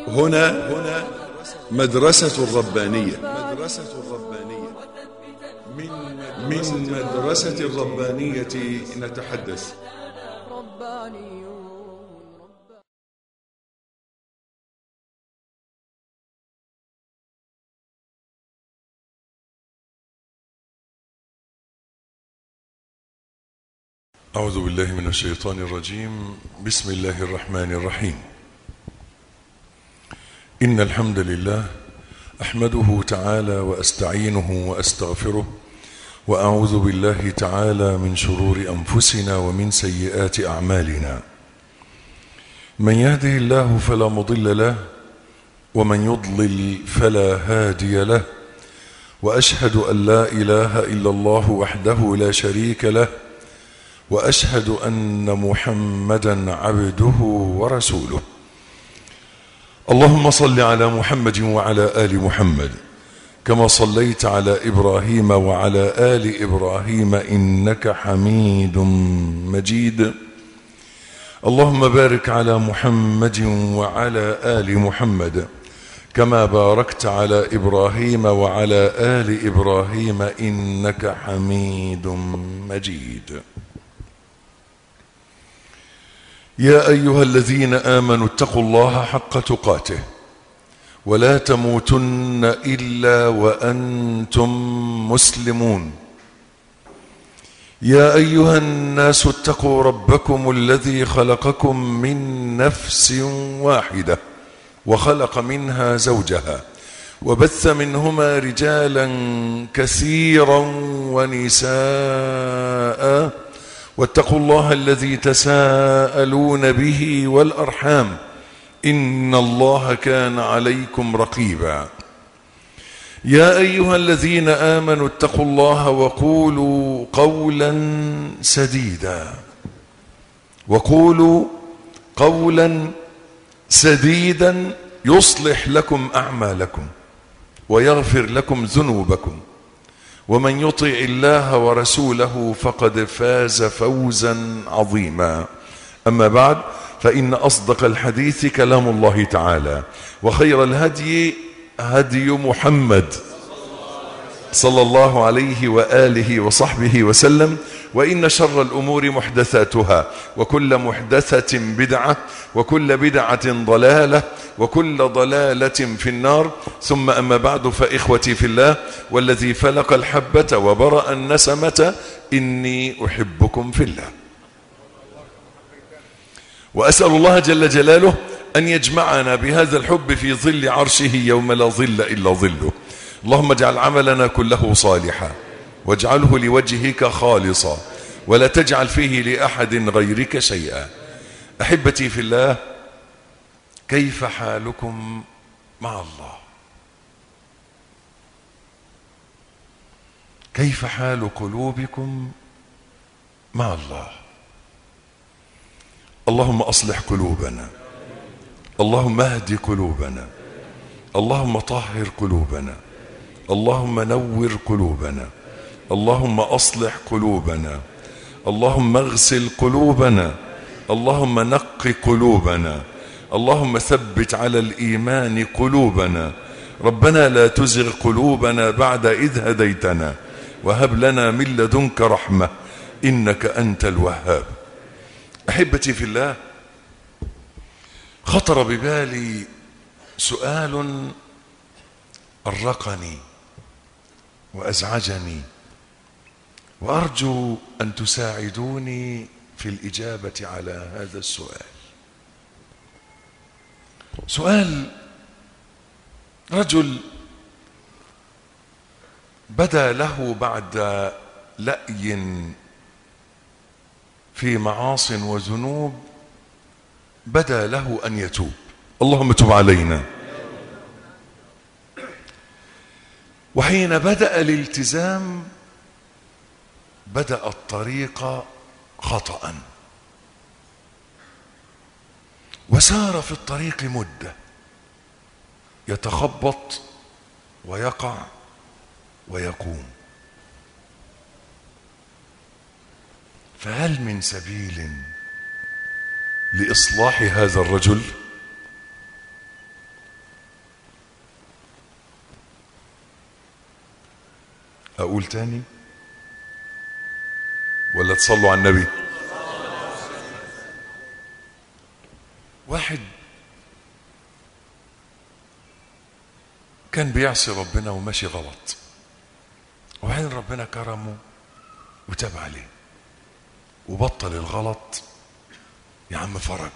هنا هنا مدرسة الربانية مدرسة الربانية من مدرسة الربانية نتحدث ربانيون أعوذ بالله من الشيطان الرجيم بسم الله الرحمن الرحيم إن الحمد لله أحمده تعالى وأستعينه وأستغفره وأعوذ بالله تعالى من شرور أنفسنا ومن سيئات أعمالنا من يهده الله فلا مضل له ومن يضلل فلا هادي له وأشهد أن لا إله إلا الله وحده لا شريك له واشهد ان محمدا عبده ورسوله اللهم صل على محمد وعلى ال محمد كما صليت على ابراهيم وعلى ال ابراهيم انك حميد مجيد اللهم بارك على محمد وعلى ال محمد كما باركت على ابراهيم وعلى ال ابراهيم انك حميد مجيد يا ايها الذين امنوا اتقوا الله حق تقاته ولا تموتن الا وانتم مسلمون يا ايها الناس اتقوا ربكم الذي خلقكم من نفس واحده وخلق منها زوجها وبث منهما رجالا كثيرا ونساء واتقوا الله الذي تساءلون به والارحام ان الله كان عليكم رقيبا يا ايها الذين امنوا اتقوا الله وقولوا قولا سديدا وقولوا قولا سديدا يصلح لكم اعمالكم ويغفر لكم ذنوبكم ومن يطع الله ورسوله فقد فاز فوزا عظيما أما بعد فإن أصدق الحديث كلام الله تعالى وخير الهدي هدي محمد صلى الله عليه وآله وصحبه وسلم وإن شر الأمور محدثاتها وكل محدثة بدعة وكل بدعة ضلالة وكل ضلالة في النار ثم أما بعد فإخوتي في الله والذي فلق الحبة وبرأ النسمة إني أحبكم في الله وأسأل الله جل جلاله أن يجمعنا بهذا الحب في ظل عرشه يوم لا ظل إلا ظله اللهم اجعل عملنا كله صالحا واجعله لوجهك خالصا ولا تجعل فيه لأحد غيرك شيئا أحبتي في الله كيف حالكم مع الله كيف حال قلوبكم مع الله اللهم أصلح قلوبنا اللهم اهد قلوبنا اللهم طهر قلوبنا اللهم نور قلوبنا اللهم أصلح قلوبنا اللهم اغسل قلوبنا اللهم نق قلوبنا اللهم ثبت على الإيمان قلوبنا ربنا لا تزغ قلوبنا بعد إذ هديتنا وهب لنا من لدنك رحمة إنك أنت الوهاب أحبتي في الله خطر ببالي سؤال أرقني وأزعجني وأرجو أن تساعدوني في الإجابة على هذا السؤال سؤال رجل بدا له بعد لأي في معاص وذنوب بدا له أن يتوب اللهم تب علينا وحين بدأ الالتزام بدأ الطريق خطأ وسار في الطريق مدة يتخبط ويقع ويقوم فهل من سبيل لإصلاح هذا الرجل اقول تاني ولا تصلوا على النبي واحد كان بيعصي ربنا وماشي غلط وبعدين ربنا كرمه وتاب عليه وبطل الغلط يا عم فرج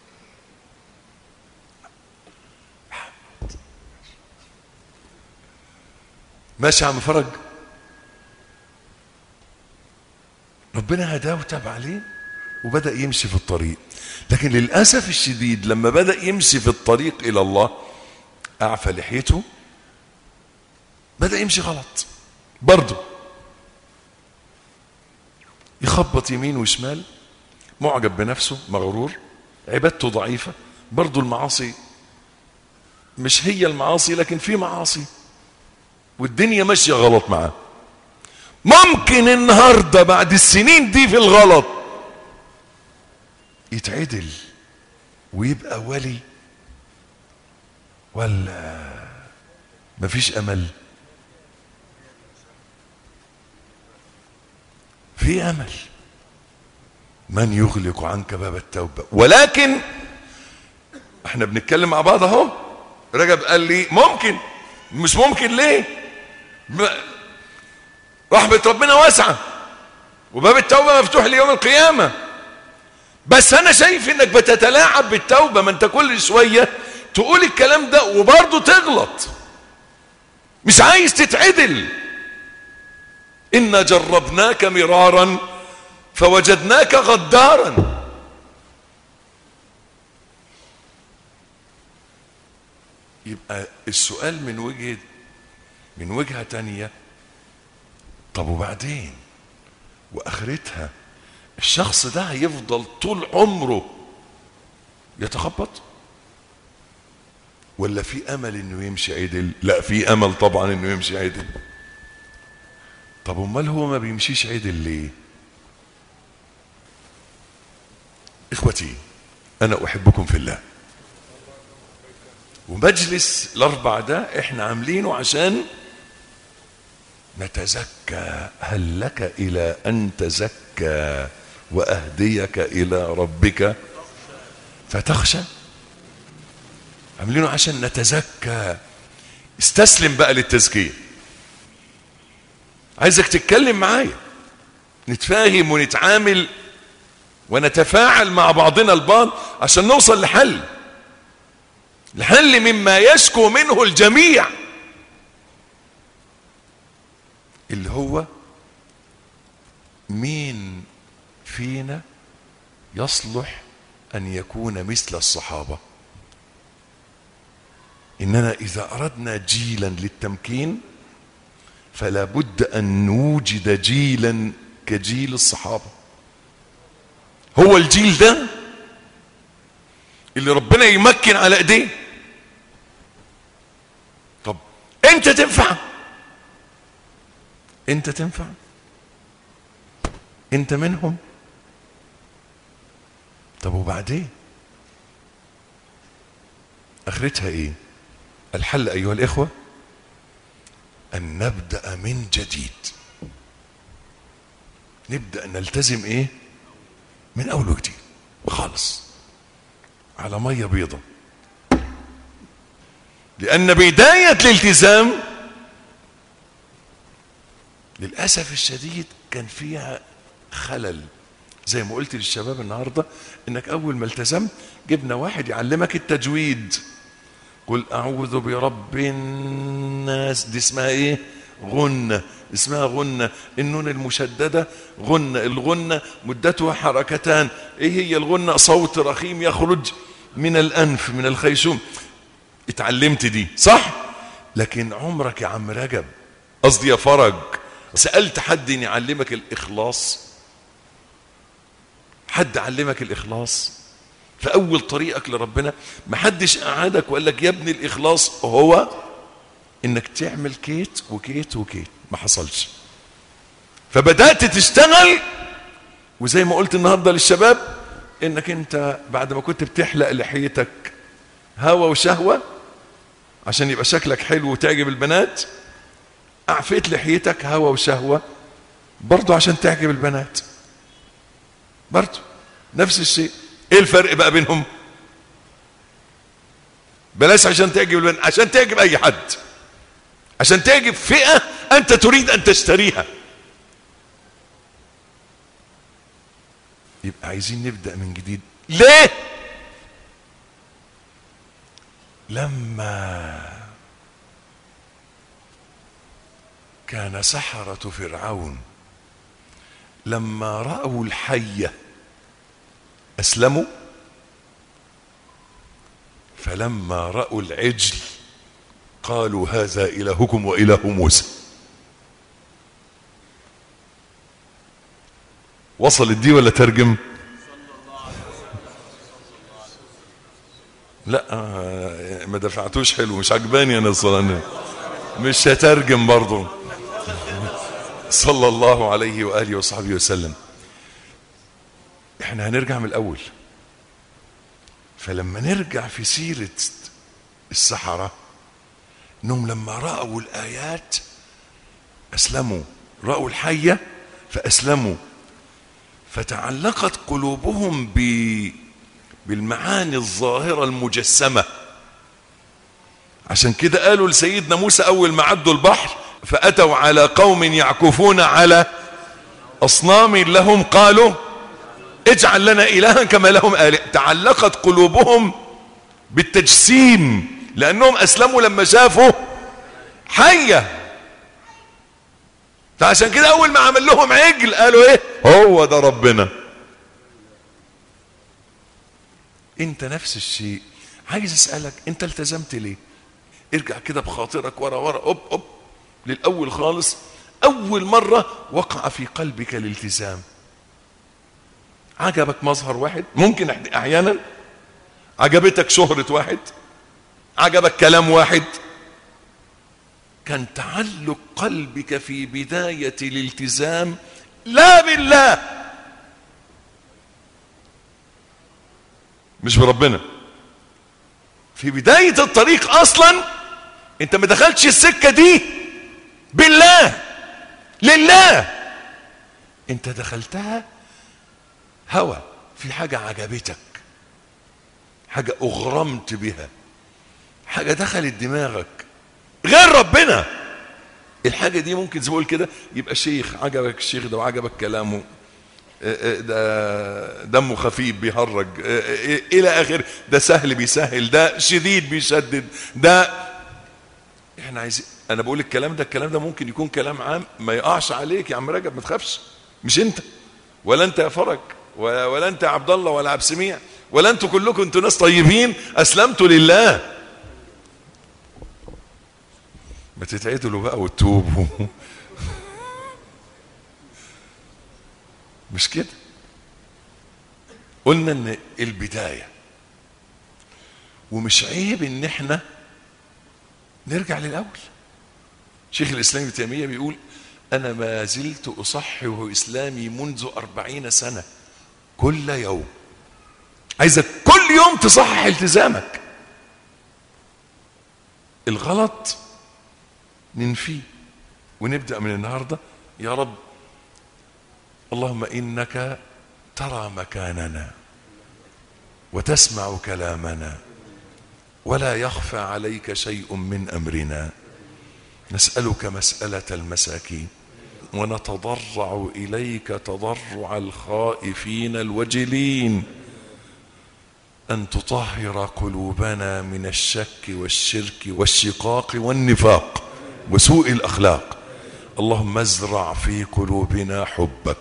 ماشي يا عم فرج ربنا هداه وتاب عليه وبدأ يمشي في الطريق لكن للأسف الشديد لما بدأ يمشي في الطريق إلى الله أعفى لحيته بدأ يمشي غلط برضه يخبط يمين وشمال معجب بنفسه مغرور عبادته ضعيفة برضه المعاصي مش هي المعاصي لكن في معاصي والدنيا ماشية غلط معاه ممكن النهاردة بعد السنين دي في الغلط يتعدل ويبقى ولي ولا مفيش امل في امل من يغلق عنك باب التوبه ولكن احنا بنتكلم مع بعض اهو رجب قال لي ممكن مش ممكن ليه رحمه ربنا واسعه وباب التوبه مفتوح ليوم القيامه بس انا شايف انك بتتلاعب بالتوبه ما انت كل شويه تقول الكلام ده وبرضه تغلط مش عايز تتعدل إنا جربناك مرارا فوجدناك غدارا يبقى السؤال من وجهة من وجهة تانية طب وبعدين وآخرتها الشخص ده هيفضل طول عمره يتخبط ولا في امل انه يمشي عدل لا في امل طبعا انه يمشي عدل طب امال هو ما بيمشيش عدل ليه اخوتي انا احبكم في الله ومجلس الاربع ده احنا عاملينه عشان نتزكى هل لك الى ان تزكى واهديك الى ربك فتخشى عاملينه عشان نتزكى استسلم بقى للتزكيه عايزك تتكلم معايا نتفاهم ونتعامل ونتفاعل مع بعضنا البعض عشان نوصل لحل لحل مما يشكو منه الجميع اللي هو مين فينا يصلح ان يكون مثل الصحابه اننا اذا اردنا جيلا للتمكين فلا بد ان نوجد جيلا كجيل الصحابه هو الجيل ده اللي ربنا يمكن على ايديه طب انت تنفع انت تنفع انت منهم طب وبعدين اخرتها ايه الحل ايها الاخوه ان نبدا من جديد نبدا نلتزم ايه من اول وجديد خالص على ميه بيضة لان بدايه الالتزام للاسف الشديد كان فيها خلل زي ما قلت للشباب النهارده انك اول ما التزمت جبنا واحد يعلمك التجويد قل اعوذ برب الناس دي اسمها ايه غنة اسمها غنة النون المشددة غنة الغنة مدتها حركتان ايه هي الغنة صوت رخيم يخرج من الانف من الخيشوم اتعلمت دي صح لكن عمرك يا عم رجب قصدي يا فرج سألت حد ان يعلمك الاخلاص حد علمك الاخلاص في اول طريقك لربنا ما حدش قعدك وقال لك يا ابني الاخلاص هو انك تعمل كيت وكيت وكيت ما حصلش فبدات تشتغل وزي ما قلت النهارده للشباب انك انت بعد ما كنت بتحلق لحيتك هوى وشهوه عشان يبقى شكلك حلو وتعجب البنات اعفيت لحيتك هوى وشهوة برضو عشان تعجب البنات برضو نفس الشيء ايه الفرق بقى بينهم بلاش عشان تعجب البنات عشان تعجب اي حد عشان تعجب فئة انت تريد ان تشتريها يبقى عايزين نبدأ من جديد ليه لما كان سحرة فرعون لما رأوا الحية أسلموا فلما رأوا العجل قالوا هذا إلهكم وإله موسى وصلت دي ولا ترجم لا آه، ما دفعتوش حلو مش عجباني انا الصلاة مش هترجم برضو صلى الله عليه وآله وصحبه وسلم احنا هنرجع من الأول فلما نرجع في سيرة السحرة انهم لما رأوا الآيات أسلموا رأوا الحية فأسلموا فتعلقت قلوبهم ب بالمعاني الظاهرة المجسمة عشان كده قالوا لسيدنا موسى أول ما عدوا البحر فأتوا على قوم يعكفون على أصنام لهم قالوا اجعل لنا إلها كما لهم آلهة تعلقت قلوبهم بالتجسيم لأنهم أسلموا لما شافوا حية فعشان كده أول ما عمل لهم عجل قالوا إيه هو ده ربنا انت نفس الشيء عايز اسالك انت التزمت ليه ارجع كده بخاطرك ورا ورا اوب اوب للاول خالص اول مره وقع في قلبك الالتزام عجبك مظهر واحد ممكن احيانا عجبتك شهرة واحد عجبك كلام واحد كان تعلق قلبك في بداية الالتزام لا بالله مش بربنا في بداية الطريق اصلا انت ما دخلتش السكة دي بالله لله انت دخلتها هوى في حاجة عجبتك حاجة اغرمت بها حاجة دخلت دماغك غير ربنا الحاجة دي ممكن زي ما بقول كده يبقى شيخ عجبك الشيخ ده وعجبك كلامه ده دمه خفيف بيهرج الى اخر ده سهل بيسهل ده شديد بيشدد ده احنا عايزين انا بقول الكلام ده الكلام ده ممكن يكون كلام عام ما يقعش عليك يا عم رجب ما تخافش مش انت ولا انت يا فرج ولا, ولا انت يا عبد الله ولا عبد سميع ولا انتوا كلكم انتوا ناس طيبين اسلمتوا لله ما تتعدلوا بقى وتوبوا مش كده قلنا ان البدايه ومش عيب ان احنا نرجع للاول شيخ الاسلام ابن تيميه بيقول انا ما زلت اصحح اسلامي منذ أربعين سنه كل يوم عايزك كل يوم تصحح التزامك الغلط ننفيه ونبدا من النهارده يا رب اللهم انك ترى مكاننا وتسمع كلامنا ولا يخفى عليك شيء من امرنا نسالك مساله المساكين ونتضرع اليك تضرع الخائفين الوجلين ان تطهر قلوبنا من الشك والشرك والشقاق والنفاق وسوء الاخلاق اللهم ازرع في قلوبنا حبك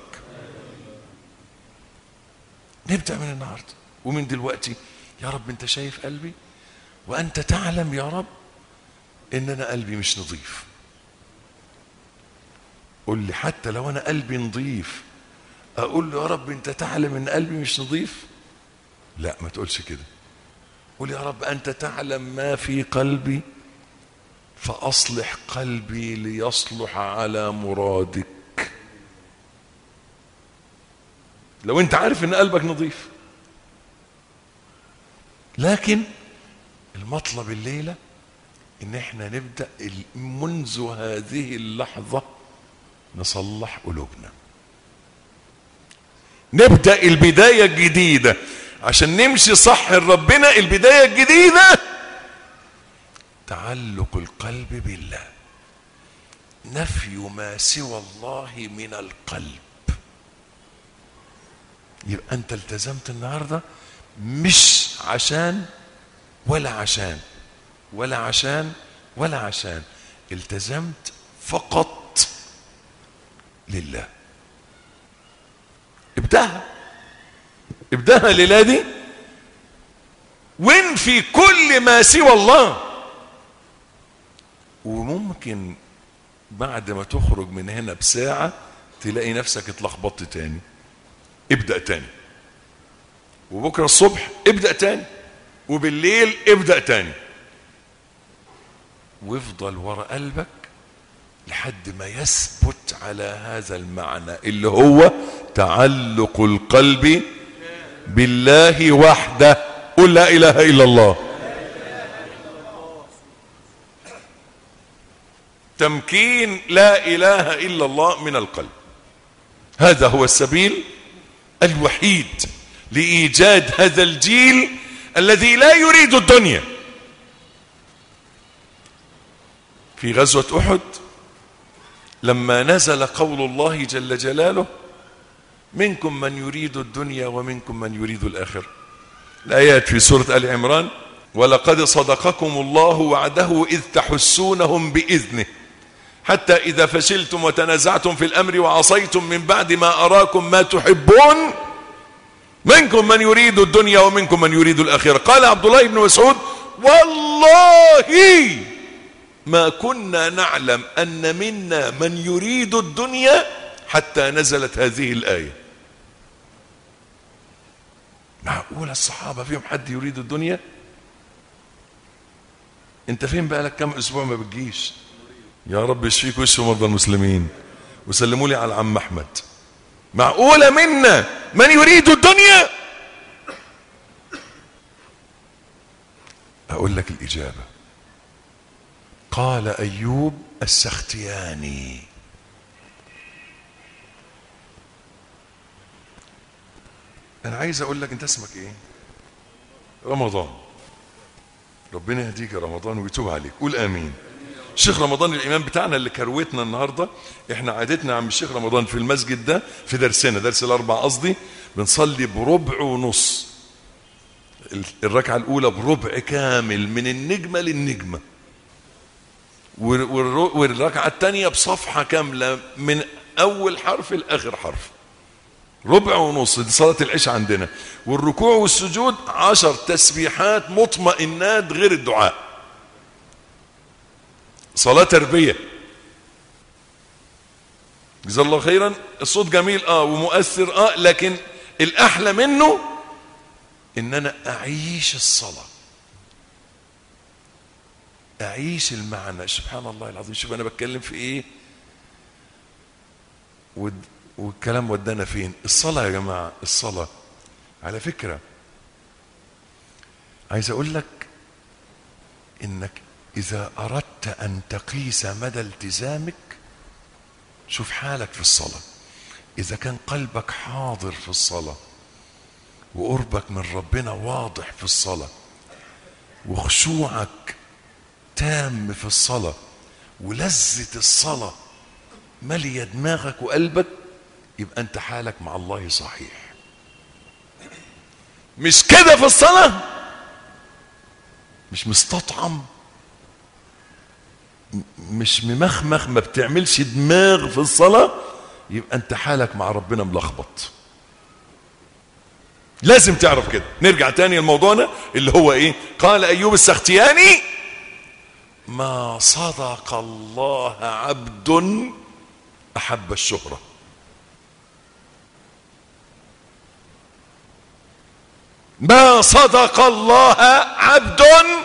نبدأ من النهاردة ومن دلوقتي يا رب انت شايف قلبي وانت تعلم يا رب ان انا قلبي مش نظيف قل لي حتى لو انا قلبي نظيف اقول له يا رب انت تعلم ان قلبي مش نظيف لا ما تقولش كده قول يا رب انت تعلم ما في قلبي فاصلح قلبي ليصلح على مرادك لو انت عارف ان قلبك نظيف لكن المطلب الليله ان احنا نبدأ منذ هذه اللحظة نصلح قلوبنا نبدأ البداية الجديدة عشان نمشي صح لربنا البداية الجديدة تعلق القلب بالله نفي ما سوى الله من القلب يبقى انت التزمت النهاردة مش عشان ولا عشان ولا عشان ولا عشان التزمت فقط لله ابدأها ابدأها الليلة دي وانفي كل ما سوى الله وممكن بعد ما تخرج من هنا بساعة تلاقي نفسك اتلخبطت تاني ابدأ تاني وبكرة الصبح ابدأ تاني وبالليل ابدأ تاني وافضل ورا قلبك لحد ما يثبت على هذا المعنى اللي هو تعلق القلب بالله وحده قل لا اله الا الله تمكين لا اله الا الله من القلب هذا هو السبيل الوحيد لايجاد هذا الجيل الذي لا يريد الدنيا في غزوه احد لما نزل قول الله جل جلاله منكم من يريد الدنيا ومنكم من يريد الآخرة الآيات في سورة آل عمران ولقد صدقكم الله وعده إذ تحسونهم بإذنه حتى إذا فشلتم وتنازعتم في الأمر وعصيتم من بعد ما أراكم ما تحبون منكم من يريد الدنيا ومنكم من يريد الآخرة قال عبد الله بن مسعود والله ما كنا نعلم أن منا من يريد الدنيا حتى نزلت هذه الآية معقول الصحابة فيهم حد يريد الدنيا انت فين بقى لك كم اسبوع ما بتجيش يا رب يشفيك ويشفي مرضى المسلمين وسلموا لي على عم احمد معقولة منا من يريد الدنيا اقول لك الاجابة قال ايوب السختياني انا عايز اقول لك انت اسمك ايه رمضان ربنا يهديك يا رمضان ويتوب عليك قول امين الشيخ رمضان الامام بتاعنا اللي كروتنا النهارده احنا عادتنا عم الشيخ رمضان في المسجد ده في درسنا درس الاربع قصدي بنصلي بربع ونص الركعه الاولى بربع كامل من النجمه للنجمه والركعه الثانيه بصفحه كامله من اول حرف لاخر حرف ربع ونص دي صلاة العشاء عندنا والركوع والسجود عشر تسبيحات مطمئنات غير الدعاء صلاة تربية جزا الله خيرا الصوت جميل اه ومؤثر اه لكن الاحلى منه ان انا اعيش الصلاة اعيش المعنى سبحان الله العظيم شوف انا بتكلم في ايه والكلام ودانا فين الصلاة يا جماعة الصلاة على فكرة عايز اقول لك انك اذا اردت ان تقيس مدى التزامك شوف حالك في الصلاة اذا كان قلبك حاضر في الصلاة وقربك من ربنا واضح في الصلاة وخشوعك تام في الصلاة ولذة الصلاة مالية دماغك وقلبك يبقى انت حالك مع الله صحيح مش كده في الصلاة مش مستطعم مش ممخمخ ما بتعملش دماغ في الصلاة يبقى انت حالك مع ربنا ملخبط لازم تعرف كده نرجع تاني لموضوعنا اللي هو ايه قال ايوب السختياني ما صدق الله عبد احب الشهره ما صدق الله عبد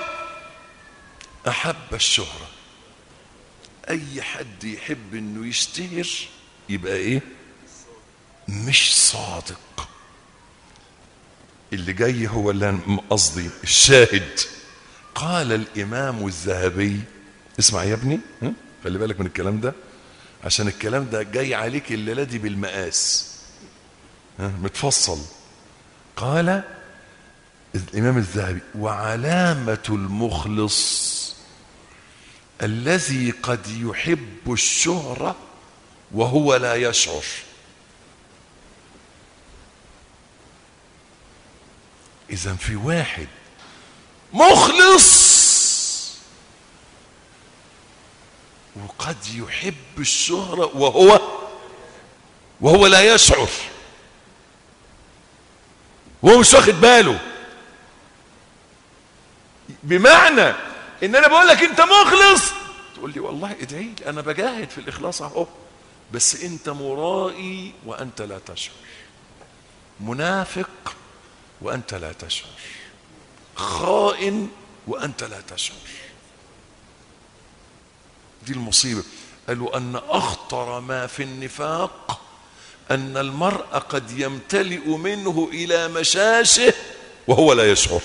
احب الشهرة اي حد يحب انه يشتهر يبقى ايه مش صادق اللي جاي هو اللي قصدي الشاهد قال الإمام الذهبي اسمع يا ابني ها؟ خلي بالك من الكلام ده عشان الكلام ده جاي عليك الليلة دي بالمقاس ها؟ متفصل قال الإمام الذهبي وعلامة المخلص الذي قد يحب الشهرة وهو لا يشعر إذا في واحد مخلص وقد يحب الشهرة وهو وهو لا يشعر وهو مش واخد باله بمعنى ان انا بقول لك انت مخلص تقول لي والله ادعي لي انا بجاهد في الاخلاص اهو بس انت مرائي وانت لا تشعر منافق وانت لا تشعر خائن وانت لا تشعر دي المصيبه قالوا ان اخطر ما في النفاق ان المرء قد يمتلئ منه الى مشاشه وهو لا يشعر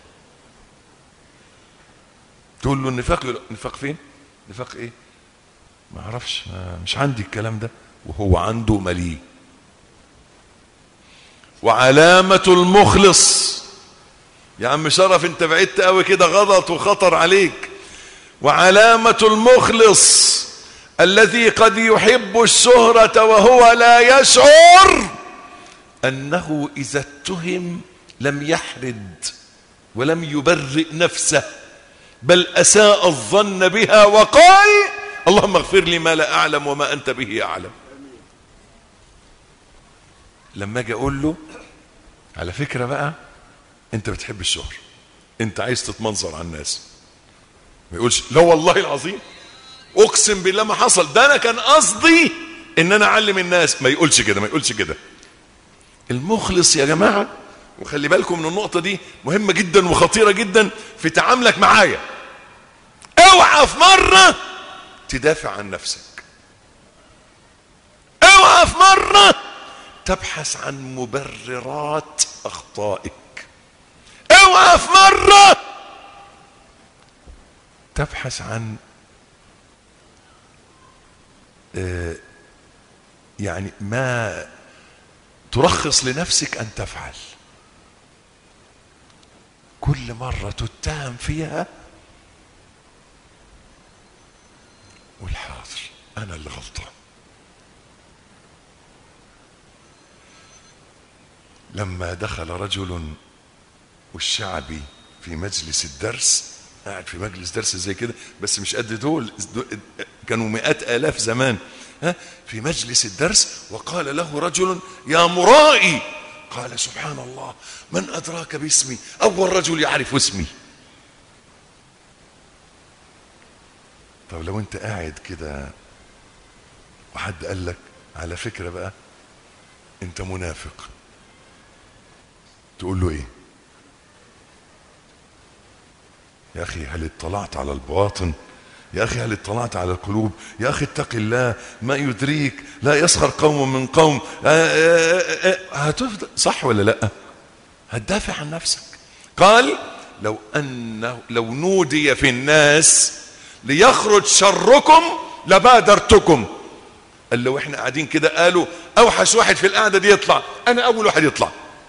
تقول له النفاق يقول نفاق فين نفاق ايه ما اعرفش ما مش عندي الكلام ده وهو عنده مليء وعلامة المخلص يا عم شرف انت بعدت قوي كده غلط وخطر عليك وعلامة المخلص الذي قد يحب الشهرة وهو لا يشعر أنه إذا اتهم لم يحرد ولم يبرئ نفسه بل أساء الظن بها وقال اللهم اغفر لي ما لا أعلم وما أنت به أعلم لما أجي أقول له على فكرة بقى أنت بتحب الشهر أنت عايز تتمنظر على الناس ما يقولش لا والله العظيم أقسم بالله ما حصل ده أنا كان قصدي إن أنا أعلم الناس ما يقولش كده ما يقولش كده المخلص يا جماعة وخلي بالكم من النقطة دي مهمة جدا وخطيرة جدا في تعاملك معايا اوعى في مرة تدافع عن نفسك اوعى في مرة تبحث عن مبررات اخطائك اوعى في مرة تبحث عن آه يعني ما ترخص لنفسك ان تفعل كل مرة تتهم فيها والحاضر أنا اللي غلطان لما دخل رجل والشعبي في مجلس الدرس قاعد في مجلس درس زي كده بس مش قد دول كانوا مئات آلاف زمان ها في مجلس الدرس وقال له رجل يا مرائي قال سبحان الله من أدراك باسمي أول رجل يعرف اسمي طب لو أنت قاعد كده وحد قال لك على فكرة بقى أنت منافق تقول له إيه يا أخي هل اطلعت على البواطن يا أخي هل اطلعت على القلوب يا أخي اتق الله ما يدريك لا يسخر قوم من قوم هتفضل صح ولا لا هتدافع عن نفسك قال لو أنه لو نودي في الناس ليخرج شركم لبادرتكم قال لو احنا قاعدين كده قالوا اوحش واحد في القعده دي يطلع انا اول واحد يطلع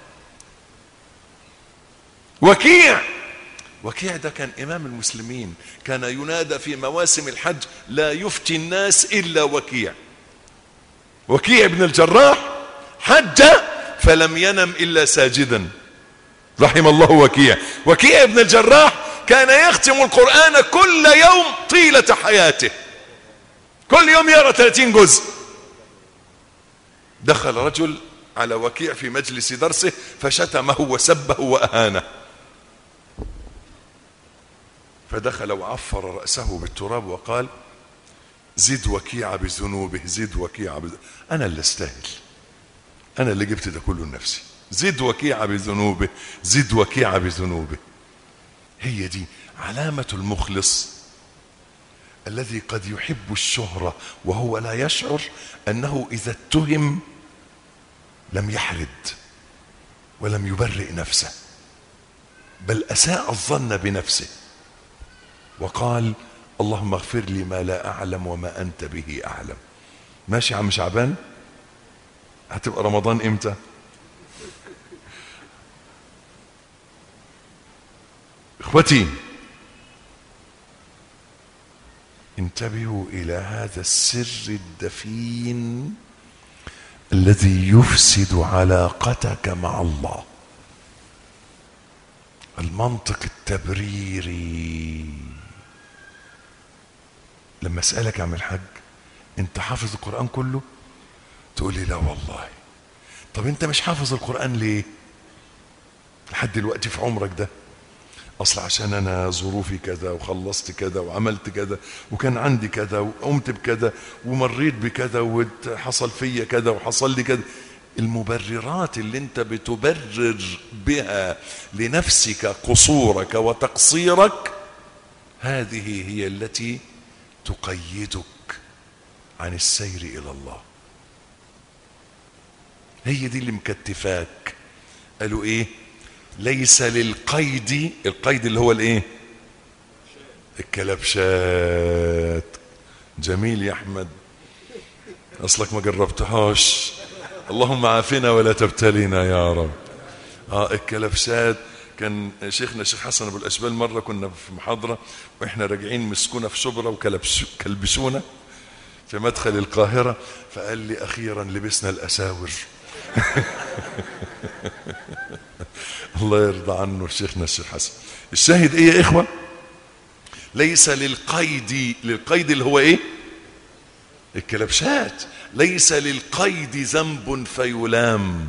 وكيع وكيع ده كان إمام المسلمين كان ينادى في مواسم الحج لا يفتي الناس إلا وكيع وكيع بن الجراح حج فلم ينم إلا ساجدا رحم الله وكيع وكيع بن الجراح كان يختم القرآن كل يوم طيلة حياته كل يوم يرى 30 جزء دخل رجل على وكيع في مجلس درسه فشتمه وسبه وأهانه فدخل وعفر رأسه بالتراب وقال زد وكيع بذنوبه زد وكيع بذنوبه أنا اللي استاهل أنا اللي جبت ده كله لنفسي زد وكيع بذنوبه زد وكيع بذنوبه هي دي علامة المخلص الذي قد يحب الشهرة وهو لا يشعر أنه إذا اتهم لم يحرد ولم يبرئ نفسه بل أساء الظن بنفسه وقال اللهم اغفر لي ما لا أعلم وما أنت به أعلم ماشي يا عم شعبان هتبقى رمضان امتى اخوتي انتبهوا الى هذا السر الدفين الذي يفسد علاقتك مع الله المنطق التبريري لما اسالك يا عم الحاج انت حافظ القران كله تقول لي لا والله طب انت مش حافظ القران ليه لحد دلوقتي في عمرك ده اصل عشان انا ظروفي كذا وخلصت كذا وعملت كذا وكان عندي كذا وقمت بكذا ومريت بكذا وحصل فيا كذا وحصل لي كذا المبررات اللي انت بتبرر بها لنفسك قصورك وتقصيرك هذه هي التي تقيدك عن السير الى الله هي دي اللي مكتفاك قالوا ايه ليس للقيد القيد اللي هو الايه الكلبشات جميل يا احمد اصلك ما جربتهاش اللهم عافنا ولا تبتلينا يا رب اه الكلبشات كان شيخنا الشيخ حسن ابو الاشبال مره كنا في محاضره واحنا راجعين مسكونا في شبرا وكلبشونا في مدخل القاهره فقال لي اخيرا لبسنا الاساور الله يرضى عنه شيخنا الشيخ حسن الشاهد ايه يا اخوه ليس للقيد للقيد اللي هو ايه الكلبشات ليس للقيد ذنب فيلام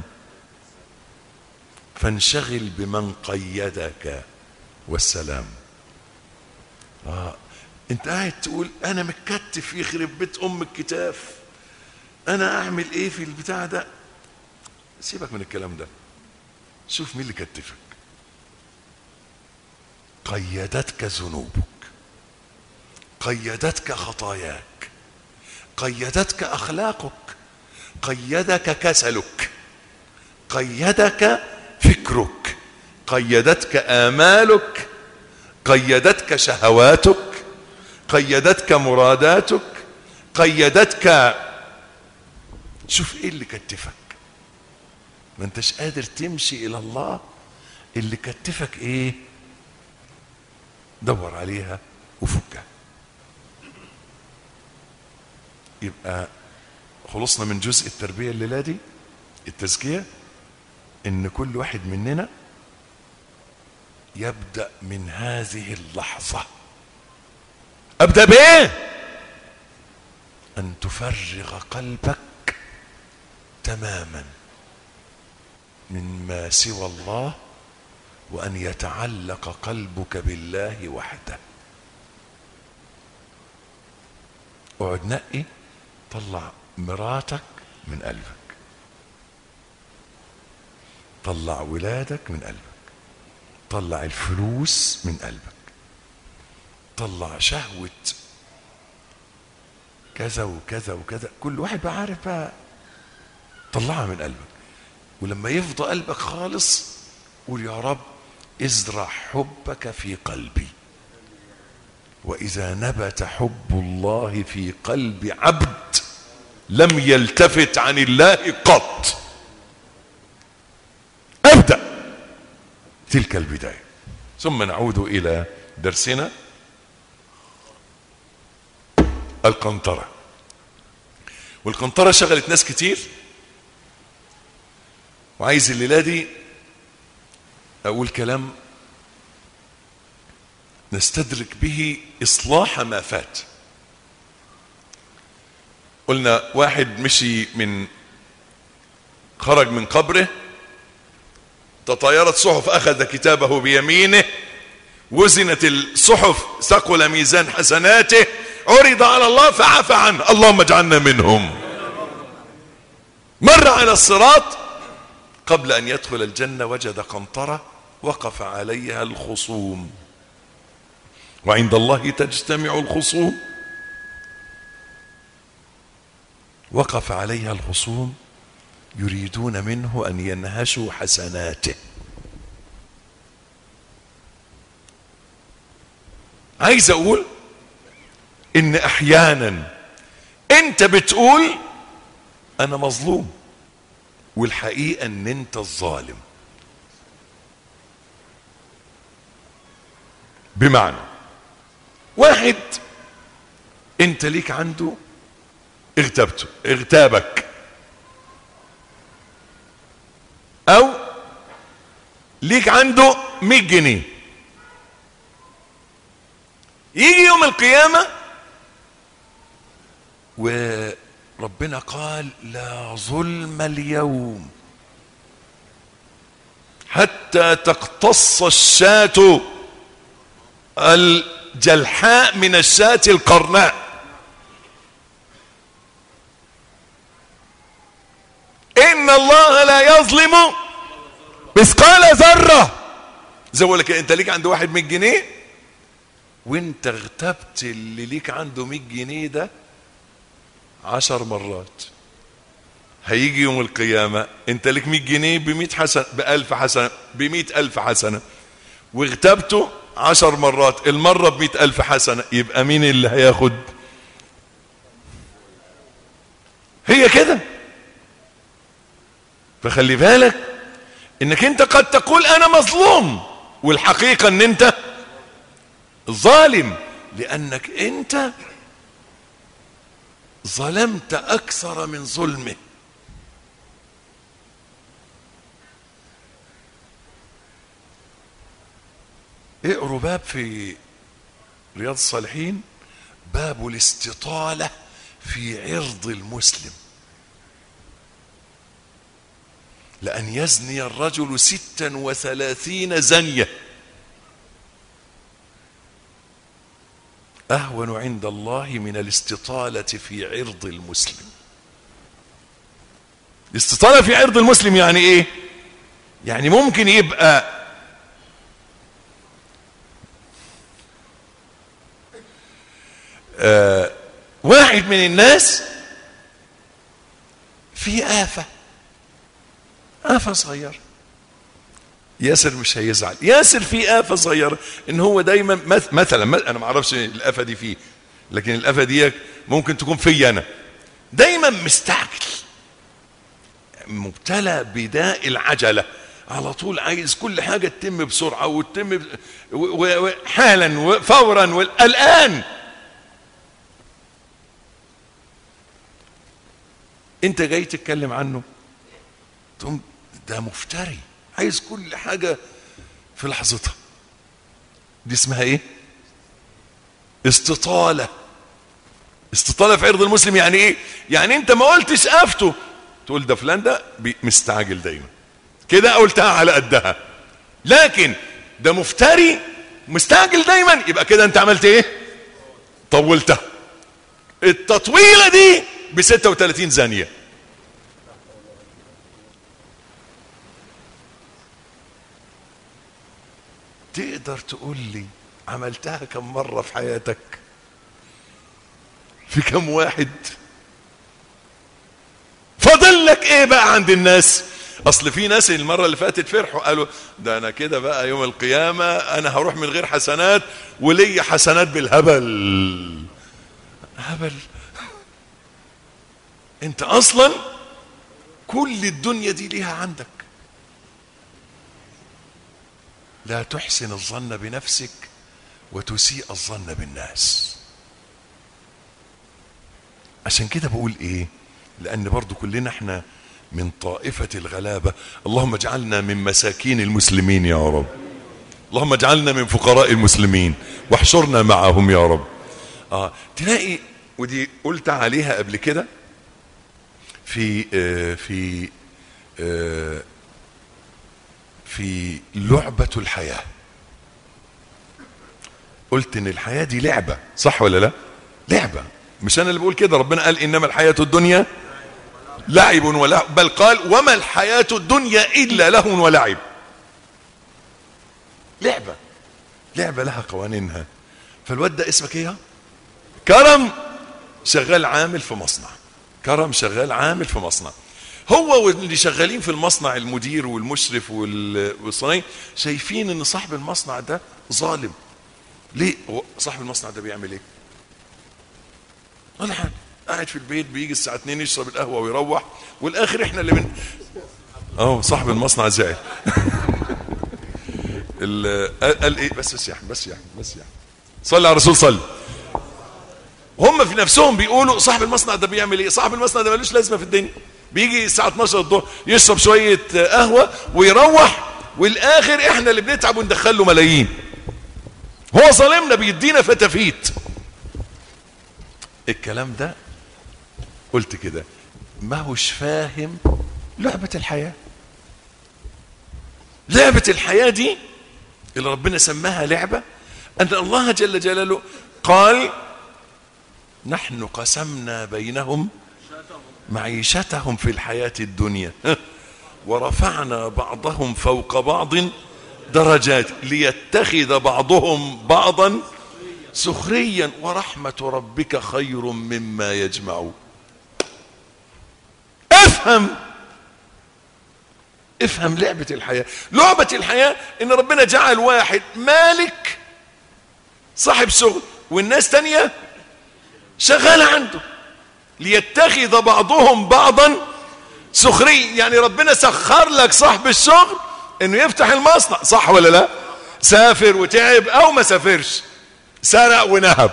فانشغل بمن قيدك والسلام آه. انت قاعد تقول انا متكتف يخرب بيت ام الكتاف انا اعمل ايه في البتاع ده سيبك من الكلام ده شوف مين اللي كتفك قيدتك ذنوبك قيدتك خطاياك قيدتك اخلاقك قيدك كسلك قيدك فكرك قيدتك امالك قيدتك شهواتك قيدتك مراداتك قيدتك شوف ايه اللي كتفك ما انتش قادر تمشي الى الله اللي كتفك ايه دور عليها وفكها يبقى خلصنا من جزء التربيه الليله دي التزكيه ان كل واحد مننا يبدا من هذه اللحظه ابدا بايه ان تفرغ قلبك تماما مما سوى الله وان يتعلق قلبك بالله وحده اقعد نقي طلع مراتك من قلبك طلع ولادك من قلبك طلع الفلوس من قلبك طلع شهوة كذا وكذا وكذا كل واحد بقى عارف بقى طلعها من قلبك ولما يفضى قلبك خالص قول يا رب ازرع حبك في قلبي واذا نبت حب الله في قلب عبد لم يلتفت عن الله قط ابدا تلك البدايه ثم نعود الى درسنا القنطره والقنطره شغلت ناس كتير وعايز الليله دي اقول كلام نستدرك به اصلاح ما فات قلنا واحد مشي من خرج من قبره تطايرت صحف اخذ كتابه بيمينه وزنت الصحف ثقل ميزان حسناته عرض على الله فعفى عنه اللهم اجعلنا منهم مر على الصراط قبل ان يدخل الجنه وجد قنطره وقف عليها الخصوم وعند الله تجتمع الخصوم وقف عليها الخصوم يريدون منه ان ينهشوا حسناته عايز اقول ان احيانا انت بتقول انا مظلوم والحقيقة ان انت الظالم بمعنى واحد انت ليك عنده اغتابته اغتابك او ليك عنده 100 جنيه يجي يوم القيامة وربنا قال لا ظلم اليوم حتى تقتص الشاة الجلحاء من الشاة القرناء إن الله لا يظلم مثقال ذرة زي ما لك انت ليك عند واحد 100 جنيه وانت اغتبت اللي ليك عنده 100 جنيه ده عشر مرات هيجي يوم القيامة انت لك 100 جنيه ب 100 حسنة ب 1000 حسنة ب 100000 حسنة واغتبته عشر مرات المرة ب 100000 حسنة يبقى مين اللي هياخد هي كده فخلي بالك انك انت قد تقول انا مظلوم والحقيقة ان انت ظالم لانك انت ظلمت اكثر من ظلمه اقروا باب في رياض الصالحين باب الاستطالة في عرض المسلم لأن يزني الرجل ستا وثلاثين زنية أهون عند الله من الاستطالة في عرض المسلم الاستطالة في عرض المسلم يعني ايه يعني ممكن يبقى آه واحد من الناس في آفة آفة صغيرة ياسر مش هيزعل ياسر في آفة صغيرة ان هو دايما مثلا انا ما اعرفش الآفة دي فيه لكن الآفة دي ممكن تكون في انا دايما مستعجل مبتلى بداء العجلة على طول عايز كل حاجة تتم بسرعة وتتم حالا وفورا والآن انت جاي تتكلم عنه تقوم ده مفتري عايز كل حاجة في لحظتها دي اسمها ايه استطالة استطالة في عرض المسلم يعني ايه يعني انت ما قلتش افته تقول ده فلان ده مستعجل دايما كده قلتها على قدها لكن ده مفتري مستعجل دايما يبقى كده انت عملت ايه طولتها التطويلة دي ب 36 زانية تقدر تقول لي عملتها كم مرة في حياتك في كم واحد فاضل لك ايه بقى عند الناس اصل في ناس المرة اللي فاتت فرحوا قالوا ده انا كده بقى يوم القيامة انا هروح من غير حسنات ولي حسنات بالهبل هبل انت اصلا كل الدنيا دي ليها عندك لا تحسن الظن بنفسك وتسيء الظن بالناس عشان كده بقول ايه لان برضو كلنا احنا من طائفة الغلابة اللهم اجعلنا من مساكين المسلمين يا رب اللهم اجعلنا من فقراء المسلمين واحشرنا معهم يا رب آه تلاقي ودي قلت عليها قبل كده في آه في آه في لعبة الحياة قلت ان الحياة دي لعبة صح ولا لا لعبة مش انا اللي بقول كده ربنا قال انما الحياة الدنيا لعب ولهو بل قال وما الحياة الدنيا الا لهو ولعب لعبة لعبة لها قوانينها فالواد ده اسمك ايه كرم شغال عامل في مصنع كرم شغال عامل في مصنع هو واللي شغالين في المصنع المدير والمشرف والصنايعي شايفين ان صاحب المصنع ده ظالم ليه هو صاحب المصنع ده بيعمل ايه ولا حاجه قاعد في البيت بيجي الساعه 2 يشرب القهوه ويروح والاخر احنا اللي بن اه صاحب المصنع زعل ال- قال قال ايه بس بس يا احمد بس يا احمد بس يا احمد صلي على الرسول صلي هم في نفسهم بيقولوا صاحب المصنع ده بيعمل ايه صاحب المصنع ده ملوش لازمه في الدنيا بيجي الساعه 12 الظهر يشرب شويه قهوه ويروح والاخر احنا اللي بنتعب وندخل له ملايين هو ظالمنا بيدينا فتافيت الكلام ده قلت كده ما هوش فاهم لعبة الحياة لعبة الحياة دي اللي ربنا سماها لعبة أن الله جل جلاله قال نحن قسمنا بينهم معيشتهم في الحياة الدنيا ورفعنا بعضهم فوق بعض درجات ليتخذ بعضهم بعضا سخريا ورحمة ربك خير مما يجمعون افهم افهم لعبة الحياة لعبة الحياة ان ربنا جعل واحد مالك صاحب شغل والناس تانية شغالة عنده ليتخذ بعضهم بعضا سخري يعني ربنا سخر لك صاحب الشغل انه يفتح المصنع صح ولا لا سافر وتعب او ما سافرش سرق ونهب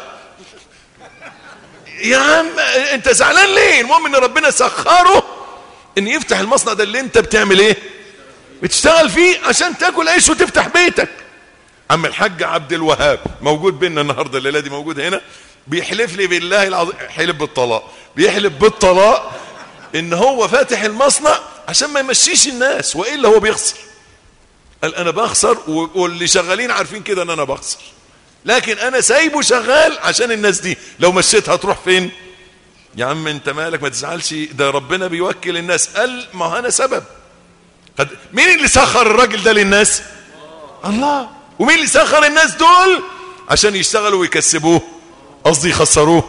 يا عم انت زعلان ليه المهم ان ربنا سخره ان يفتح المصنع ده اللي انت بتعمل ايه بتشتغل فيه عشان تاكل عيش وتفتح بيتك عم الحاج عبد الوهاب موجود بينا النهارده الليله دي موجود هنا بيحلف لي بالله العظيم حلف بالطلاق بيحلف بالطلاق ان هو فاتح المصنع عشان ما يمشيش الناس والا هو بيخسر قال انا بخسر واللي شغالين عارفين كده ان انا بخسر لكن انا سايبه شغال عشان الناس دي لو مشيتها تروح فين يا عم انت مالك ما تزعلش ده ربنا بيوكل الناس قال ما انا سبب قد مين اللي سخر الراجل ده للناس الله ومين اللي سخر الناس دول عشان يشتغلوا ويكسبوه قصدي يخسروه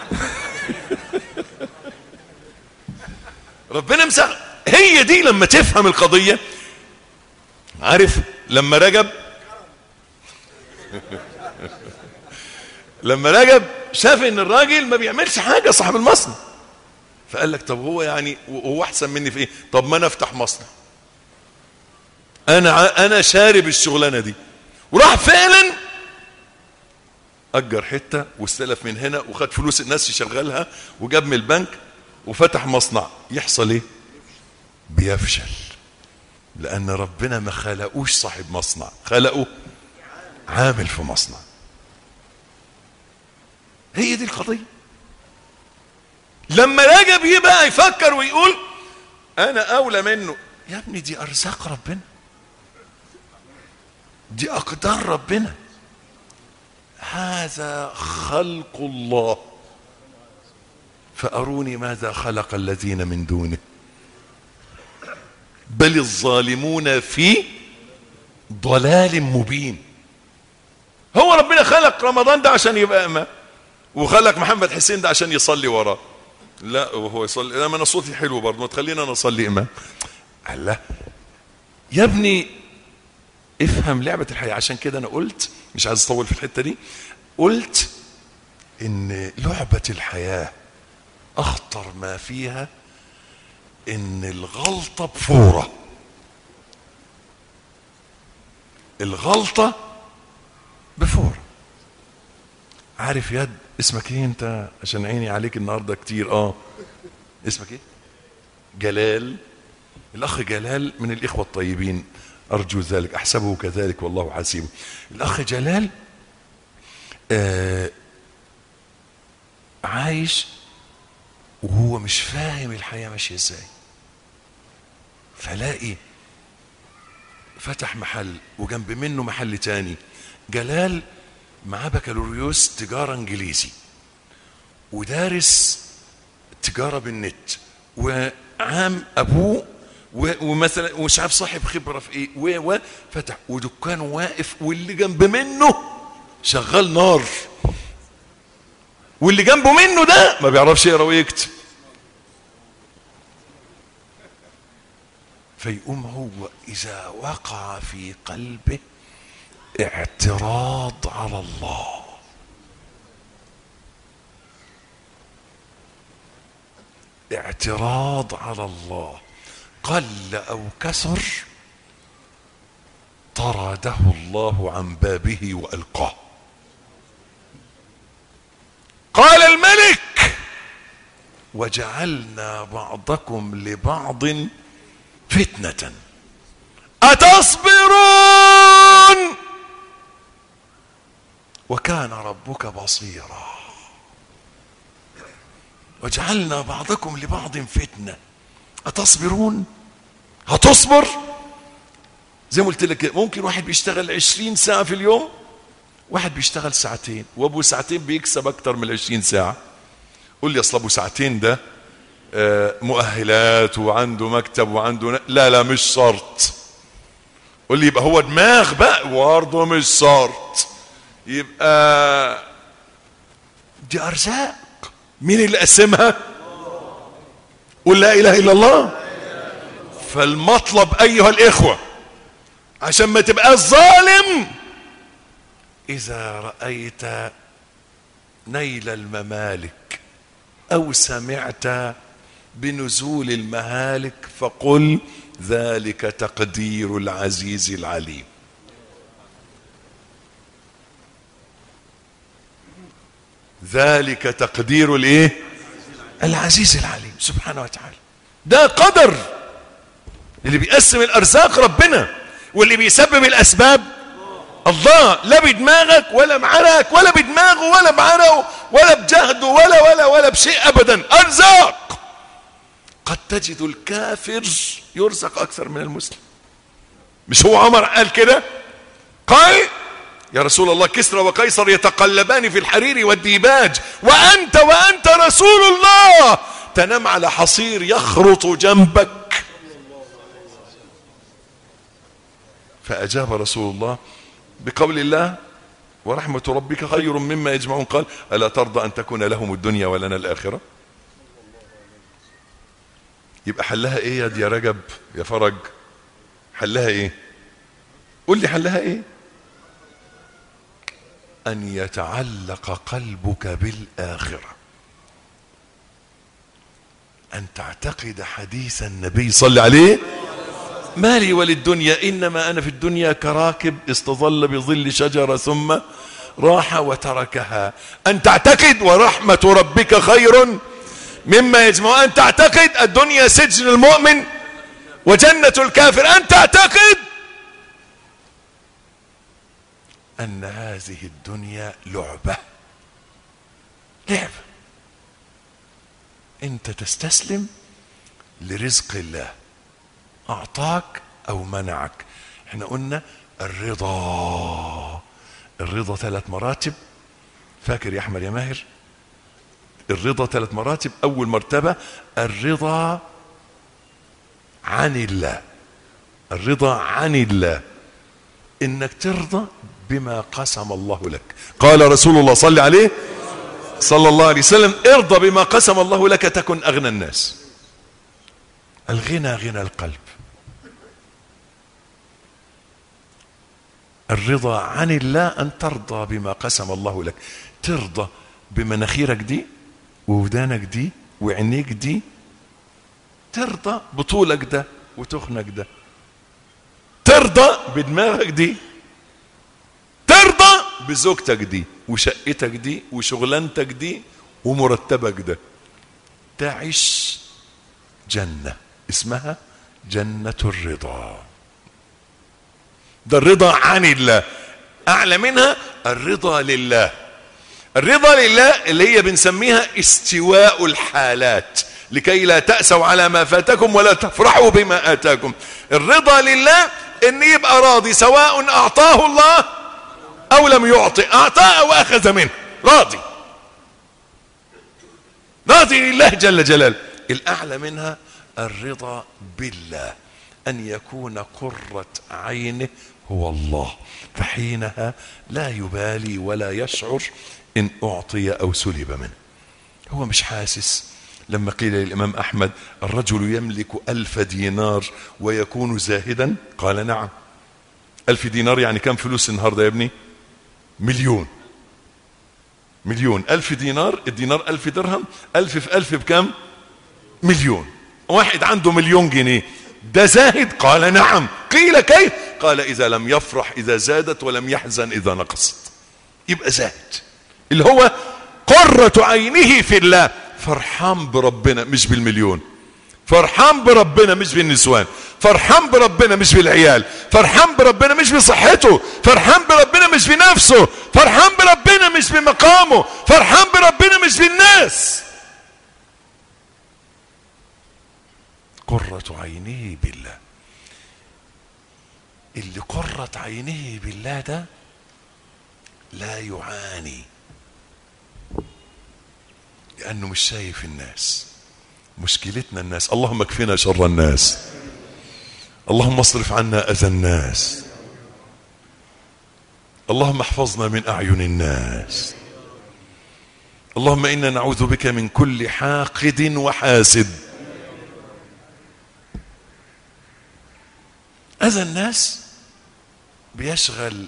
ربنا مسخر هي دي لما تفهم القضية عارف لما رجب لما رجب شاف ان الراجل ما بيعملش حاجة صاحب المصنع فقال لك طب هو يعني هو احسن مني في ايه طب ما انا افتح مصنع انا انا شارب الشغلانه دي وراح فعلا اجر حته واستلف من هنا وخد فلوس الناس يشغلها وجاب من البنك وفتح مصنع يحصل ايه بيفشل لان ربنا ما خلقوش صاحب مصنع خلقه عامل في مصنع هي دي القضيه لما رجب يبقى يفكر ويقول انا اولى منه يا ابني دي ارزاق ربنا دي اقدار ربنا هذا خلق الله فاروني ماذا خلق الذين من دونه بل الظالمون في ضلال مبين هو ربنا خلق رمضان ده عشان يبقى امام وخلق محمد حسين ده عشان يصلي وراه لا وهو يصلي لا ما انا صوتي حلو برضه ما تخلينا انا اصلي امام الله يا ابني افهم لعبة الحياة عشان كده انا قلت مش عايز اطول في الحتة دي قلت ان لعبة الحياة اخطر ما فيها ان الغلطة بفورة الغلطة بفورة عارف يد اسمك ايه انت عشان عيني عليك النهاردة كتير اه اسمك ايه جلال الاخ جلال من الاخوة الطيبين ارجو ذلك احسبه كذلك والله حسيبه الاخ جلال آه عايش وهو مش فاهم الحياة ماشية ازاي فلاقي فتح محل وجنب منه محل تاني جلال معاه بكالوريوس تجارة انجليزي ودارس تجارة بالنت وعام ابوه ومثلا ومش عارف صاحب خبرة في ايه وفتح ودكانه واقف واللي جنب منه شغال نار واللي جنبه منه ده ما بيعرفش يقرا ويكتب فيقوم هو اذا وقع في قلبه اعتراض على الله اعتراض على الله قل او كثر طرده الله عن بابه والقاه قال الملك وجعلنا بعضكم لبعض فتنه اتصبرون وكان ربك بصيرا وجعلنا بعضكم لبعض فتنه اتصبرون هتصبر زي ما قلت لك ممكن واحد بيشتغل عشرين ساعة في اليوم واحد بيشتغل ساعتين وابو ساعتين بيكسب اكتر من العشرين ساعة قول لي اصل ابو ساعتين ده آه، مؤهلات وعنده مكتب وعنده ن... لا لا مش شرط قول لي يبقى هو دماغ بقى برضه مش شرط يبقى دي ارزاق مين اللي قسمها قل لا اله الا الله فالمطلب ايها الاخوه عشان ما تبقاش ظالم اذا رايت نيل الممالك او سمعت بنزول المهالك فقل ذلك تقدير العزيز العليم ذلك تقدير الايه العزيز العليم سبحانه وتعالى ده قدر اللي بيقسم الارزاق ربنا واللي بيسبب الاسباب الله لا بدماغك ولا بعرقك ولا بدماغه ولا بعرقه ولا بجهده ولا ولا ولا بشيء ابدا ارزاق قد تجد الكافر يرزق اكثر من المسلم مش هو عمر قال كده قال يا رسول الله كسرى وقيصر يتقلبان في الحرير والديباج وانت وانت رسول الله تنام على حصير يخرط جنبك فأجاب رسول الله بقول الله ورحمة ربك خير مما يجمعون قال ألا ترضى أن تكون لهم الدنيا ولنا الآخرة يبقى حلها ايه يا دي يا رجب يا فرج حلها ايه قول لي حلها ايه ان يتعلق قلبك بالاخره ان تعتقد حديث النبي صلى عليه ما لي وللدنيا انما انا في الدنيا كراكب استظل بظل شجره ثم راح وتركها ان تعتقد ورحمه ربك خير مما يجمع ان تعتقد الدنيا سجن المؤمن وجنه الكافر ان تعتقد ان هذه الدنيا لعبه لعبه انت تستسلم لرزق الله اعطاك او منعك احنا قلنا الرضا الرضا ثلاث مراتب فاكر يا احمد يا ماهر الرضا ثلاث مراتب اول مرتبه الرضا عن الله الرضا عن الله انك ترضى بما قسم الله لك قال رسول الله صلى عليه صلى الله عليه وسلم ارضى بما قسم الله لك تكن اغنى الناس الغنى غنى القلب الرضا عن الله ان ترضى بما قسم الله لك ترضى بمناخيرك دي وودانك دي وعينيك دي ترضى بطولك ده وتخنك ده ترضى بدماغك دي ترضى بزوجتك دي وشقتك دي وشغلانتك دي ومرتبك ده تعيش جنة اسمها جنة الرضا ده الرضا عن الله أعلى منها الرضا لله الرضا لله اللي هي بنسميها استواء الحالات لكي لا تأسوا على ما فاتكم ولا تفرحوا بما آتاكم الرضا لله ان يبقى راضي سواء اعطاه الله او لم يعطي اعطاه او اخذ منه راضي راضي لله جل جلاله الاعلى منها الرضا بالله ان يكون قرة عينه هو الله فحينها لا يبالي ولا يشعر ان اعطي او سلب منه هو مش حاسس لما قيل للامام احمد الرجل يملك الف دينار ويكون زاهدا قال نعم ألف دينار يعني كم فلوس النهاردة يا ابني مليون مليون ألف دينار الدينار ألف درهم ألف في ألف بكم مليون واحد عنده مليون جنيه ده زاهد قال نعم قيل كيف قال إذا لم يفرح إذا زادت ولم يحزن إذا نقصت يبقى زاهد اللي هو قرة عينه في الله فرحان بربنا مش بالمليون فرحان بربنا مش بالنسوان فرحان بربنا مش بالعيال فرحان بربنا مش بصحته فرحان بربنا مش بنفسه فرحان بربنا مش بمقامه فرحان بربنا مش بالناس قرة عينه بالله اللي قرة عينه بالله ده لا يعاني لأنه مش شايف الناس مشكلتنا الناس اللهم اكفنا شر الناس اللهم اصرف عنا أذى الناس اللهم احفظنا من أعين الناس اللهم إنا نعوذ بك من كل حاقد وحاسد أذى الناس بيشغل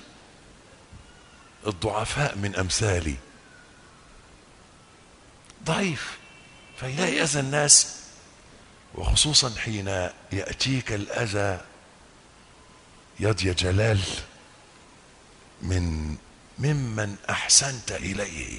الضعفاء من أمثالي ضعيف فيلاقي أذى الناس وخصوصا حين يأتيك الأذى يد جلال من ممن أحسنت إليه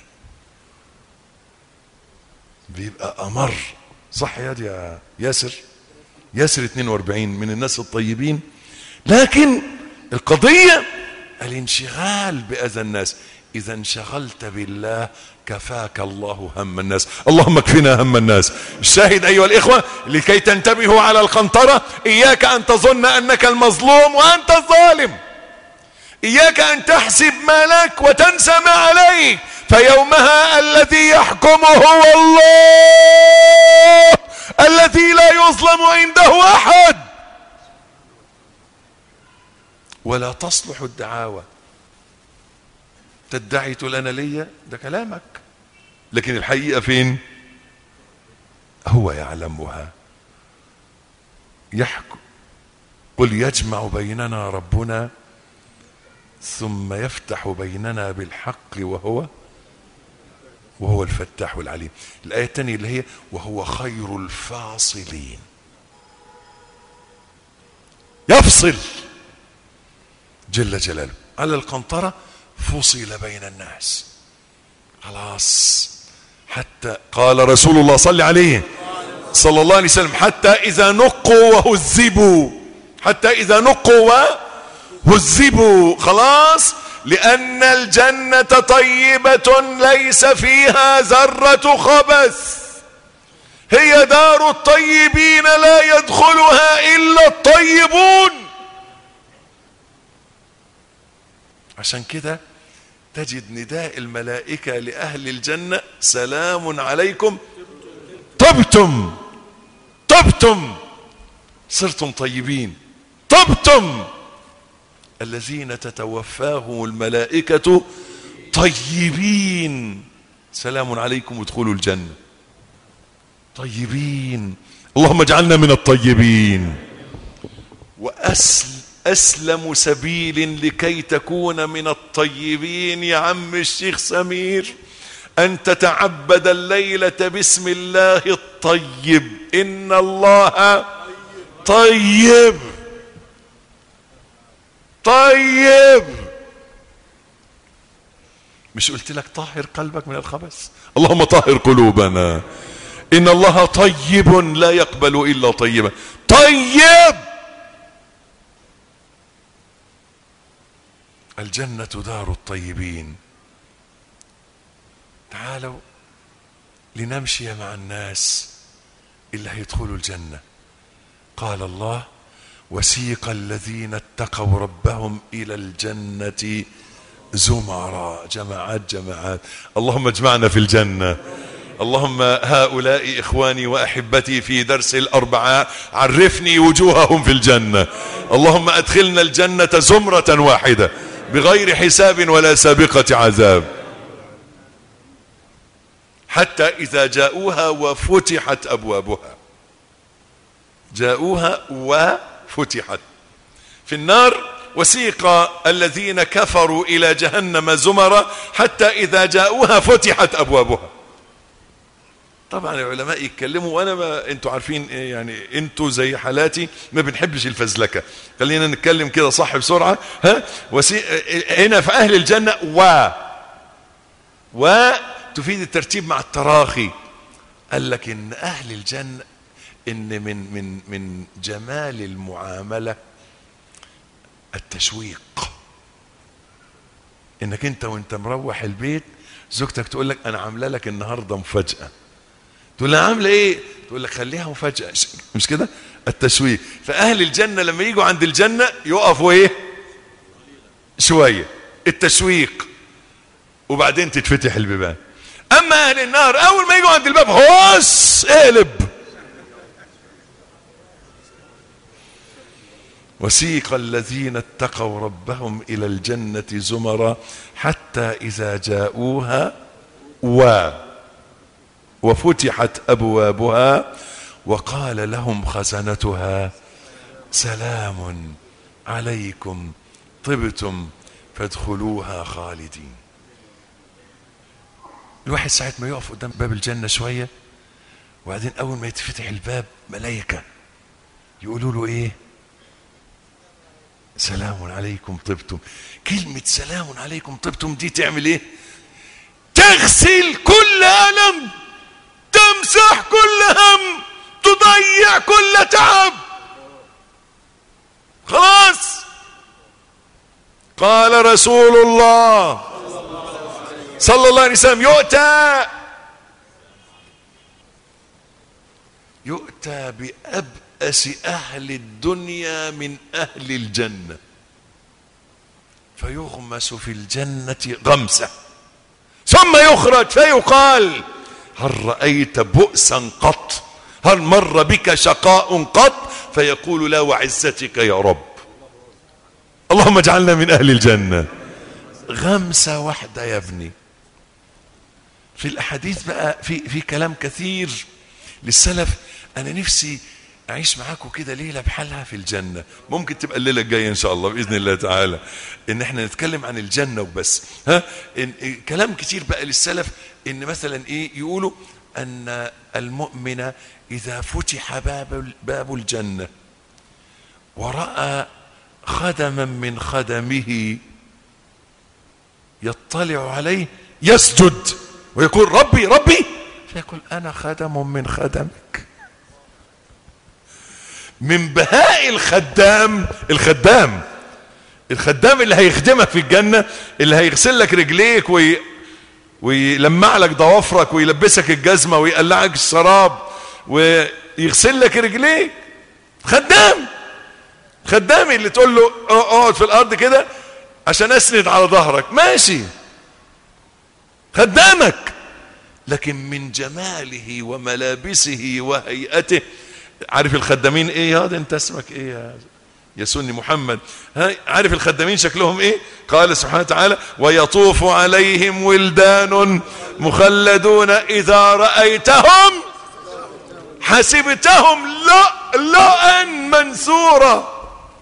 بيبقى أمر صح يا يا ياسر ياسر 42 من الناس الطيبين لكن القضية الانشغال بأذى الناس إذا انشغلت بالله كفاك الله هم الناس اللهم اكفنا هم الناس الشاهد أيها الإخوة لكي تنتبهوا على القنطرة إياك أن تظن أنك المظلوم وأنت الظالم إياك أن تحسب ما لك وتنسى ما عليك فيومها الذي يحكم هو الله الذي لا يظلم عنده أحد ولا تصلح الدعاوى تدعي تقول انا ليا ده كلامك لكن الحقيقه فين هو يعلمها يحكم قل يجمع بيننا ربنا ثم يفتح بيننا بالحق وهو وهو الفتاح العليم الآية الثانية اللي هي وهو خير الفاصلين يفصل جل جلاله على القنطرة فصل بين الناس خلاص حتى قال رسول الله صلى عليه صلى الله عليه وسلم حتى إذا نقوا وهذبوا حتى إذا نقوا وهذبوا خلاص لأن الجنة طيبة ليس فيها ذرة خبث هي دار الطيبين لا يدخلها إلا الطيبون عشان كده تجد نداء الملائكة لأهل الجنة سلام عليكم طبتم طبتم صرتم طيبين طبتم الذين تتوفاهم الملائكة طيبين سلام عليكم ادخلوا الجنة طيبين اللهم اجعلنا من الطيبين وأسل أسلم سبيل لكي تكون من الطيبين يا عم الشيخ سمير أن تتعبد الليلة باسم الله الطيب إن الله طيب طيب مش قلت لك طهر قلبك من الخبث اللهم طهر قلوبنا إن الله طيب لا يقبل إلا طيبا طيب الجنة دار الطيبين تعالوا لنمشي مع الناس اللي هيدخلوا الجنة قال الله وسيق الذين اتقوا ربهم إلى الجنة زمرا جماعات جماعات اللهم اجمعنا في الجنة اللهم هؤلاء إخواني وأحبتي في درس الأربعاء عرفني وجوههم في الجنة اللهم أدخلنا الجنة زمرة واحدة بغير حساب ولا سابقة عذاب حتى إذا جاءوها وفتحت أبوابها جاءوها وفتحت في النار وسيق الذين كفروا إلى جهنم زمرا حتى إذا جاءوها فتحت أبوابها طبعا العلماء يتكلموا وانا ما انتوا عارفين إيه يعني انتوا زي حالاتي ما بنحبش الفزلكه خلينا نتكلم كده صح بسرعه ها وسي... هنا في اهل الجنه و و تفيد الترتيب مع التراخي قال لك ان اهل الجنه ان من من من جمال المعامله التشويق انك انت وانت مروح البيت زوجتك تقول لك انا عامله لك النهارده مفاجاه تقول لها عامله ايه تقول لك خليها مفاجاه مش كده التشويق فاهل الجنه لما يجوا عند الجنه يقفوا ايه شويه التشويق وبعدين تتفتح البيبان اما اهل النار اول ما يجوا عند الباب هوس اقلب وسيق الذين اتقوا ربهم الى الجنه زمرا حتى اذا جاءوها و وفتحت ابوابها وقال لهم خزنتها سلام عليكم طبتم فادخلوها خالدين الواحد ساعة ما يقف قدام باب الجنة شوية وبعدين أول ما يتفتح الباب ملائكة يقولوا له إيه سلام عليكم طبتم كلمة سلام عليكم طبتم دي تعمل إيه تغسل كل ألم تمسح كل هم تضيع كل تعب خلاص قال رسول الله صلى الله عليه وسلم يؤتى يؤتى بأبأس أهل الدنيا من أهل الجنة فيغمس في الجنة غمسة ثم يخرج فيقال هل رأيت بؤسا قط هل مر بك شقاء قط فيقول لا وعزتك يا رب اللهم اجعلنا من أهل الجنة غمسة واحدة يا ابني في الأحاديث بقى في, في كلام كثير للسلف أنا نفسي أعيش معاكم كده ليلة بحالها في الجنة ممكن تبقى الليلة الجاية إن شاء الله بإذن الله تعالى إن إحنا نتكلم عن الجنة وبس ها إن إن كلام كتير بقى للسلف إن مثلا إيه يقولوا أن المؤمن إذا فتح باب باب الجنة ورأى خدما من خدمه يطلع عليه يسجد ويقول ربي ربي فيقول أنا خدم من خدمك من بهاء الخدام الخدام الخدام اللي هيخدمك في الجنة اللي هيغسل لك رجليك وي ويلمع لك ضوافرك ويلبسك الجزمة ويقلعك الشراب ويغسل لك رجليك خدام خدامي اللي تقول له اقعد في الارض كده عشان اسند على ظهرك ماشي خدامك لكن من جماله وملابسه وهيئته عارف الخدامين ايه يا انت اسمك ايه يا يا سني محمد ها عارف الخدامين شكلهم ايه قال سبحانه وتعالى ويطوف عليهم ولدان مخلدون اذا رأيتهم حسبتهم لؤلؤا منثورا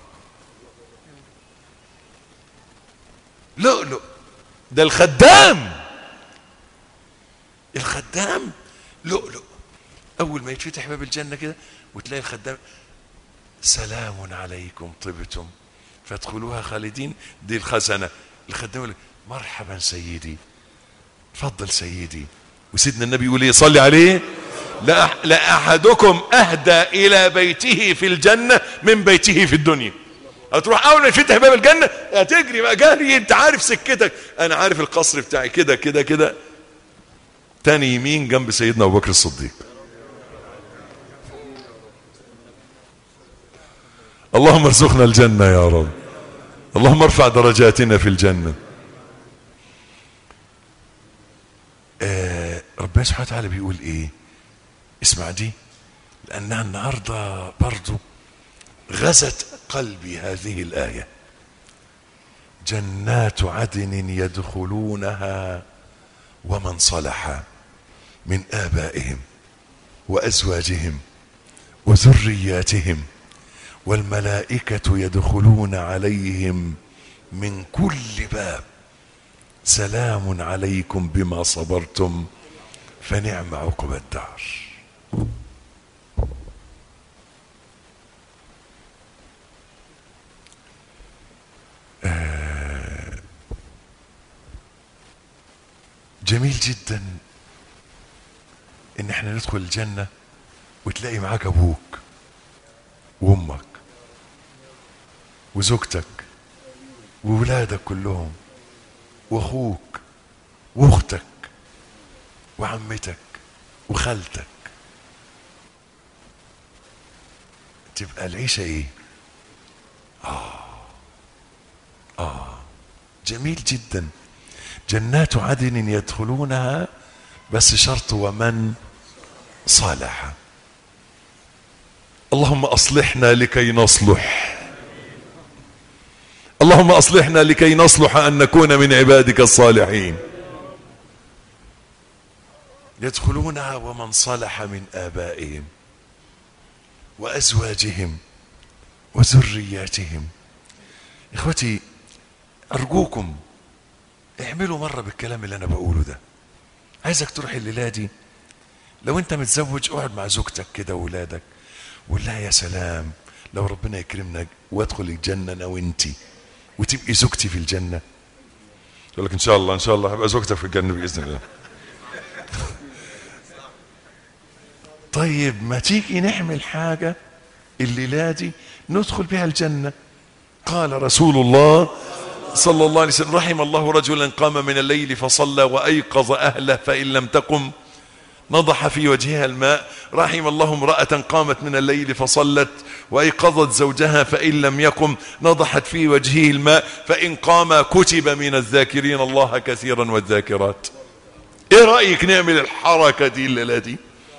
لؤلؤ ده الخدام الخدام لؤلؤ اول ما يتفتح باب الجنه كده وتلاقي الخدام سلام عليكم طبتم فادخلوها خالدين دي الخزنه الخدام يقول مرحبا سيدي تفضل سيدي وسيدنا النبي يقول ايه صلي عليه لا, لا احدكم اهدى الى بيته في الجنه من بيته في الدنيا هتروح اول ما يفتح باب الجنه هتجري بقى جري انت عارف سكتك انا عارف القصر بتاعي كده كده كده تاني يمين جنب سيدنا ابو بكر الصديق اللهم ارزقنا الجنة يا رب اللهم ارفع درجاتنا في الجنة آه ربنا سبحانه وتعالى بيقول ايه اسمع دي لانها النهاردة برضو غزت قلبي هذه الآية جنات عدن يدخلونها ومن صلح من آبائهم وأزواجهم وذرياتهم والملائكة يدخلون عليهم من كل باب سلام عليكم بما صبرتم فنعم عقب الدار آه، جميل جدا ان احنا ندخل الجنة وتلاقي معاك ابوك وامك وزوجتك وولادك كلهم واخوك واختك وعمتك وخالتك تبقى العيشة ايه اه اه جميل جدا جنات عدن يدخلونها بس شرط ومن صالح اللهم اصلحنا لكي نصلح اللهم اصلحنا لكي نصلح ان نكون من عبادك الصالحين يدخلونها ومن صلح من ابائهم وازواجهم وذرياتهم اخوتي ارجوكم اعملوا مره بالكلام اللي انا بقوله ده عايزك تروح الليله دي لو انت متزوج اقعد مع زوجتك كده واولادك وقول لها يا سلام لو ربنا يكرمنا وادخل الجنه انا وانتي وتبقي زوجتي في الجنه يقول لك ان شاء الله ان شاء الله هبقى زوجتك في الجنه باذن الله طيب ما تيجي نعمل حاجه الليله دي ندخل بها الجنه قال رسول الله صلى الله عليه وسلم رحم الله رجلا قام من الليل فصلى وايقظ اهله فان لم تقم نضح في وجهها الماء رحم الله امرأة قامت من الليل فصلت وأيقظت زوجها فإن لم يقم نضحت في وجهه الماء فإن قام كتب من الذاكرين الله كثيرا والذاكرات ايه رأيك نعمل الحركة دي الليلة دي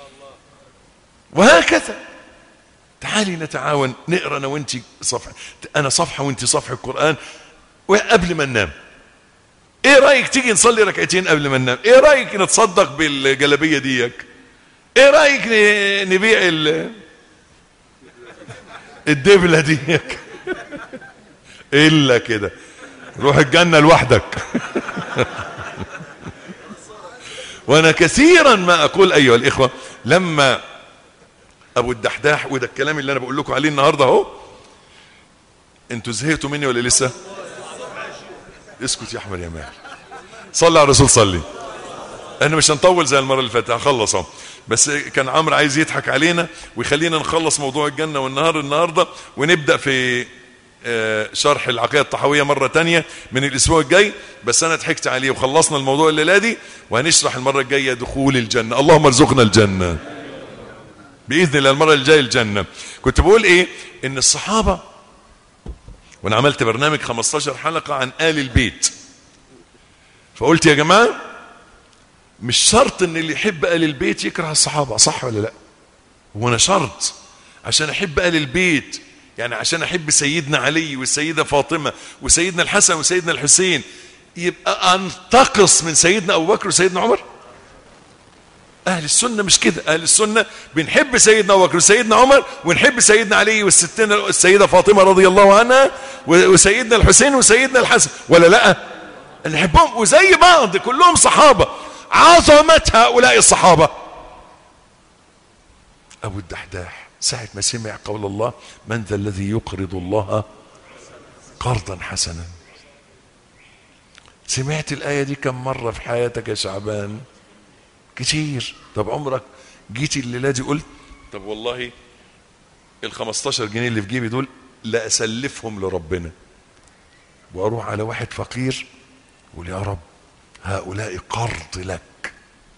وهكذا تعالي نتعاون نقرا انا وانت صفحه انا صفحه وانت صفحه القران وقبل ما ننام ايه رايك تيجي نصلي ركعتين قبل ما ننام ايه رايك نتصدق بالجلابيه ديك ايه رايك ن- نبيع ال الدبله ديك الا كده روح الجنه لوحدك وانا كثيرا ما اقول ايها الاخوه لما ابو الدحداح وده الكلام اللي انا بقول لكم عليه النهارده اهو انتوا زهقتوا مني ولا لسه اسكت يا احمد يا ماهر صلي على الرسول صلي احنا مش هنطول زي المره اللي فاتت هخلص اهو بس كان عمرو عايز يضحك علينا ويخلينا نخلص موضوع الجنه والنهار النهارده ونبدا في آه، شرح العقيده الطحاويه مره تانية من الاسبوع الجاي بس انا ضحكت عليه وخلصنا الموضوع الليله دي وهنشرح المره الجايه دخول الجنه اللهم ارزقنا الجنه باذن الله المره الجايه الجنه كنت بقول ايه ان الصحابه وانا عملت برنامج 15 حلقه عن ال البيت فقلت يا جماعه مش شرط ان اللي يحب ال البيت يكره الصحابه صح ولا لا هو انا شرط عشان احب ال البيت يعني عشان احب سيدنا علي والسيده فاطمه وسيدنا الحسن وسيدنا الحسين يبقى انتقص من سيدنا ابو بكر وسيدنا عمر اهل السنه مش كده اهل السنه بنحب سيدنا ابو بكر وسيدنا عمر ونحب سيدنا علي والستنا السيده فاطمه رضي الله عنها وسيدنا الحسين وسيدنا الحسن ولا لا نحبهم وزي بعض كلهم صحابه عظمه هؤلاء الصحابه ابو الدحداح ساعه ما سمع قول الله من ذا الذي يقرض الله قرضا حسنا سمعت الايه دي كم مره في حياتك يا شعبان كتير طب عمرك جيتي الليله دي قلت طب والله ال 15 جنيه اللي في جيبي دول لا اسلفهم لربنا واروح على واحد فقير يقول يا رب هؤلاء قرض لك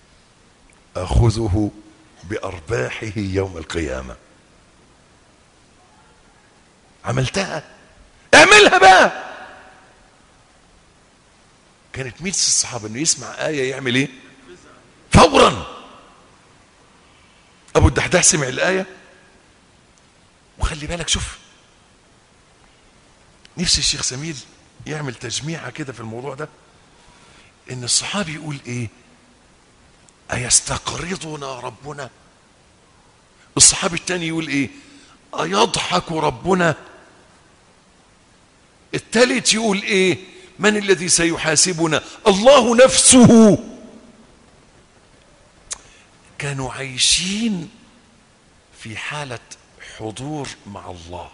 اخذه بارباحه يوم القيامه عملتها اعملها بقى كانت ميزه الصحابه انه يسمع ايه يعمل ايه فورا ابو الدحداح سمع الايه وخلي بالك شوف نفسي الشيخ سمير يعمل تجميعة كده في الموضوع ده ان الصحابي يقول ايه ايستقرضنا ربنا الصحابي التاني يقول ايه أيضحك ربنا التالت يقول ايه من الذي سيحاسبنا الله نفسه كانوا عايشين في حالة حضور مع الله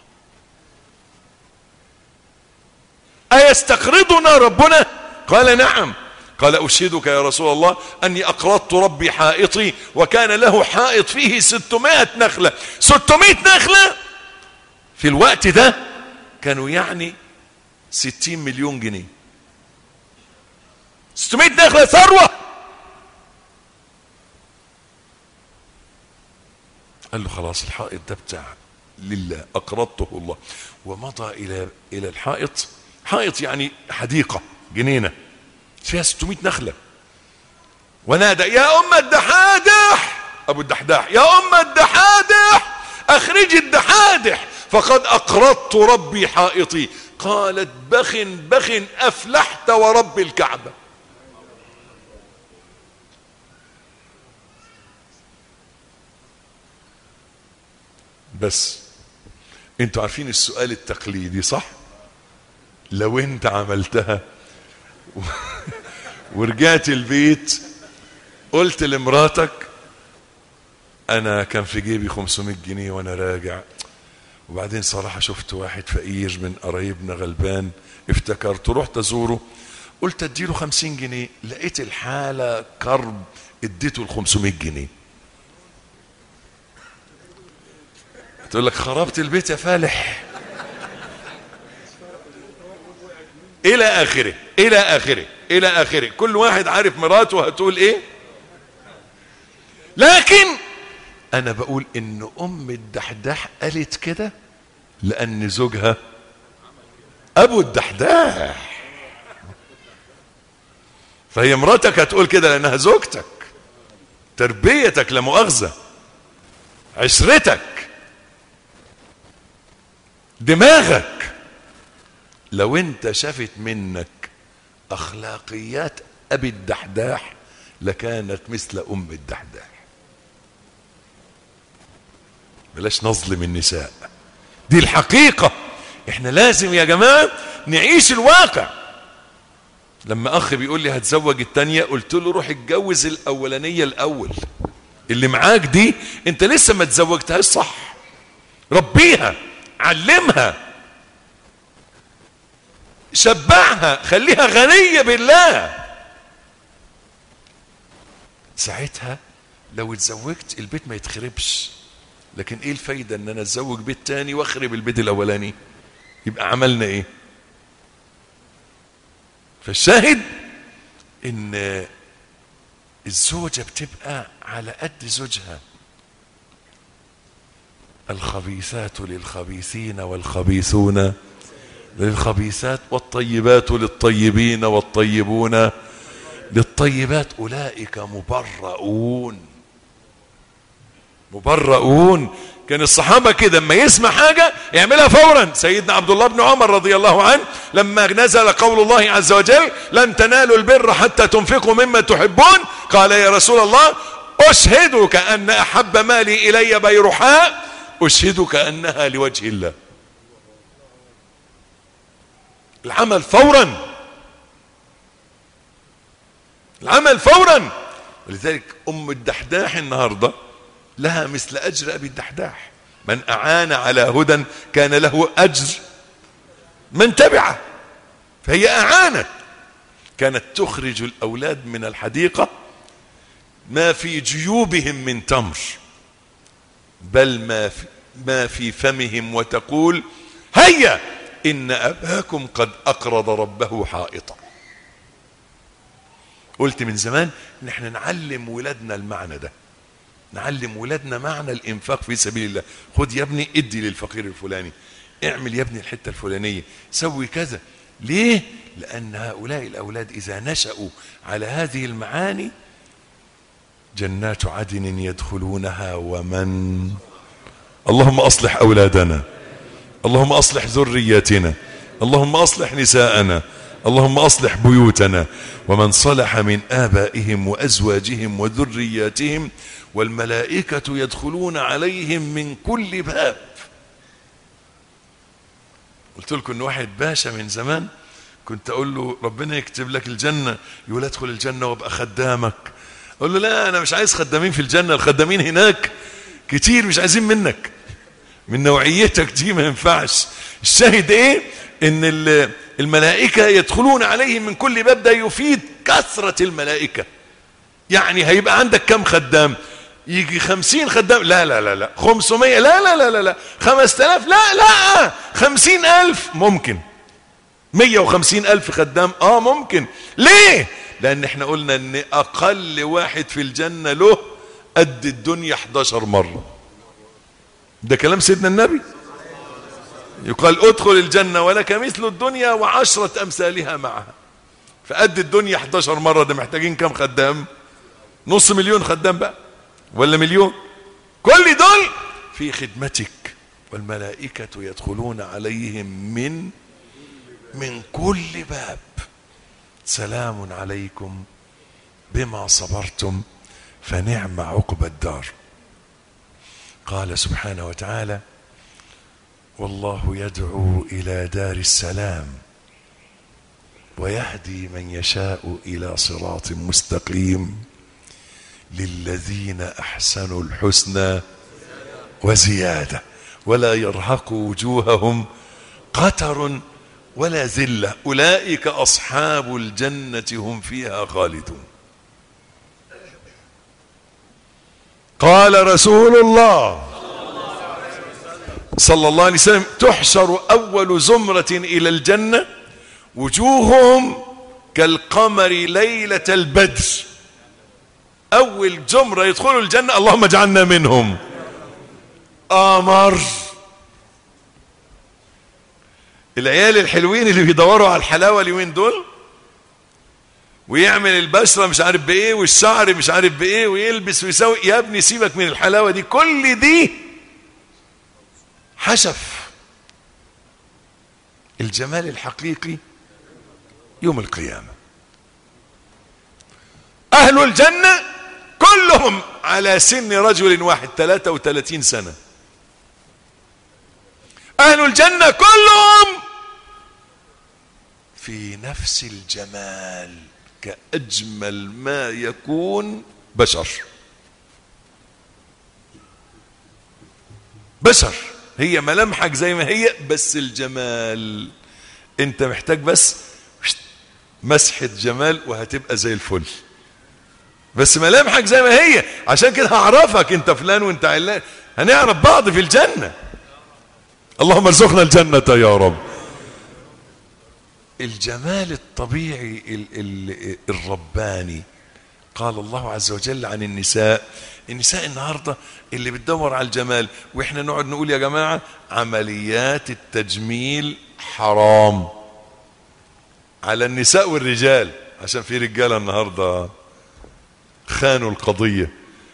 أيستقرضنا ربنا قال نعم قال أشهدك يا رسول الله أني أقرضت ربي حائطي وكان له حائط فيه ستمائة نخلة ستمائة نخلة في الوقت ده كانوا يعني ستين مليون جنيه ستمائة نخلة ثروة قال له خلاص الحائط ده بتاع لله أقرضته الله ومضى إلى إلى الحائط حائط يعني حديقة جنينة فيها 600 نخلة ونادى يا أم الدحادح أبو الدحداح يا أم الدحادح أخرجي الدحادح فقد أقرضت ربي حائطي قالت بخ بخ أفلحت ورب الكعبة بس انتوا عارفين السؤال التقليدي صح لو انت عملتها ورجعت البيت قلت لمراتك انا كان في جيبي 500 جنيه وانا راجع وبعدين صراحة شفت واحد فقير من قرايبنا غلبان افتكرت رحت ازوره قلت اديله 50 جنيه لقيت الحالة كرب اديته ال 500 جنيه تقول لك خربت البيت يا فالح الى اخره الى اخره الى اخره كل واحد عارف مراته هتقول ايه لكن انا بقول ان ام الدحداح قالت كده لان زوجها ابو الدحداح فهي مراتك هتقول كده لانها زوجتك تربيتك لا مؤاخذه عشرتك دماغك لو انت شافت منك اخلاقيات ابي الدحداح لكانت مثل ام الدحداح بلاش نظلم النساء دي الحقيقة احنا لازم يا جماعة نعيش الواقع لما اخ بيقول لي هتزوج التانية قلت له روح اتجوز الاولانية الاول اللي معاك دي انت لسه ما تزوجتهاش صح ربيها علمها شبعها خليها غنية بالله ساعتها لو اتزوجت البيت ما يتخربش لكن ايه الفايدة ان انا اتزوج بيت تاني واخرب البيت الاولاني يبقى عملنا ايه فالشاهد ان الزوجة بتبقى على قد زوجها الخبيثات للخبيثين والخبيثون للخبيثات والطيبات للطيبين والطيبون للطيبات أولئك مبرؤون مبرؤون كان الصحابة كده لما يسمع حاجة يعملها فورا سيدنا عبد الله بن عمر رضي الله عنه لما نزل قول الله عز وجل لن تنالوا البر حتى تنفقوا مما تحبون قال يا رسول الله أشهدك أن أحب مالي إلي بيرحاء أشهدك أنها لوجه الله العمل فورا العمل فورا ولذلك أم الدحداح النهاردة لها مثل أجر أبي الدحداح من أعان على هدى كان له أجر من تبعه فهي أعانت كانت تخرج الأولاد من الحديقة ما في جيوبهم من تمر بل ما في, ما في فمهم وتقول هيا إن أباكم قد أقرض ربه حائطا قلت من زمان ان احنا نعلم ولادنا المعنى ده نعلم ولادنا معنى الانفاق في سبيل الله خد يا ابني ادي للفقير الفلاني اعمل يا ابني الحته الفلانيه سوي كذا ليه لان هؤلاء الاولاد اذا نشأوا على هذه المعاني جنات عدن يدخلونها ومن اللهم اصلح اولادنا اللهم اصلح ذرياتنا اللهم اصلح نساءنا اللهم اصلح بيوتنا ومن صلح من ابائهم وازواجهم وذرياتهم والملائكه يدخلون عليهم من كل باب قلت لكم ان واحد باشا من زمان كنت اقول له ربنا يكتب لك الجنه يقول ادخل الجنه وابقى خدامك اقول له لا انا مش عايز خدامين في الجنه الخدامين هناك كتير مش عايزين منك من نوعيتك دي ما ينفعش الشاهد ايه ان الملائكه يدخلون عليهم من كل باب ده يفيد كثره الملائكه يعني هيبقى عندك كم خدام يجي خمسين خدام لا لا لا لا خمسمية لا لا لا لا لا خمس تلاف لا لا خمسين ألف ممكن مية وخمسين ألف خدام آه ممكن ليه لأن احنا قلنا أن أقل واحد في الجنة له قد الدنيا 11 مرة ده كلام سيدنا النبي يقال ادخل الجنة ولك مثل الدنيا وعشرة أمثالها معها فقد الدنيا 11 مرة ده محتاجين كم خدام نص مليون خدام بقى ولا مليون كل دول في خدمتك والملائكة يدخلون عليهم من من كل باب سلام عليكم بما صبرتم فنعم عقب الدار قال سبحانه وتعالى والله يدعو إلى دار السلام ويهدي من يشاء إلى صراط مستقيم للذين احسنوا الحسنى وزياده ولا يرهق وجوههم قتر ولا ذله اولئك اصحاب الجنه هم فيها خالدون قال رسول الله صلى الله عليه وسلم تحشر اول زمره الى الجنه وجوههم كالقمر ليله البدر اول جمرة يدخلوا الجنة اللهم اجعلنا منهم امر العيال الحلوين اللي بيدوروا على الحلاوة اليومين دول ويعمل البشرة مش عارف بايه والشعر مش عارف بايه ويلبس ويسوي يا ابني سيبك من الحلاوة دي كل دي حشف الجمال الحقيقي يوم القيامة اهل الجنة كلهم على سن رجل واحد 33 سنة أهل الجنة كلهم في نفس الجمال كأجمل ما يكون بشر بشر هي ملامحك زي ما هي بس الجمال انت محتاج بس مسحة جمال وهتبقى زي الفل بس ملامحك زي ما هي عشان كده هعرفك انت فلان وانت علان هنعرف بعض في الجنة اللهم ارزقنا الجنة يا رب الجمال الطبيعي ال ال الرباني قال الله عز وجل عن النساء النساء النهاردة اللي بتدور على الجمال واحنا نقعد نقول يا جماعة عمليات التجميل حرام على النساء والرجال عشان في رجالة النهارده خانوا القضية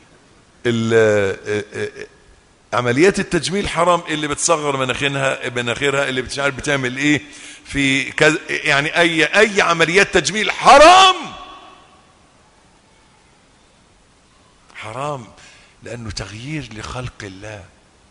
عمليات التجميل حرام اللي بتصغر مناخيرها مناخيرها اللي مش عارف بتعمل ايه في كز يعني اي اي عمليات تجميل حرام حرام لانه تغيير لخلق الله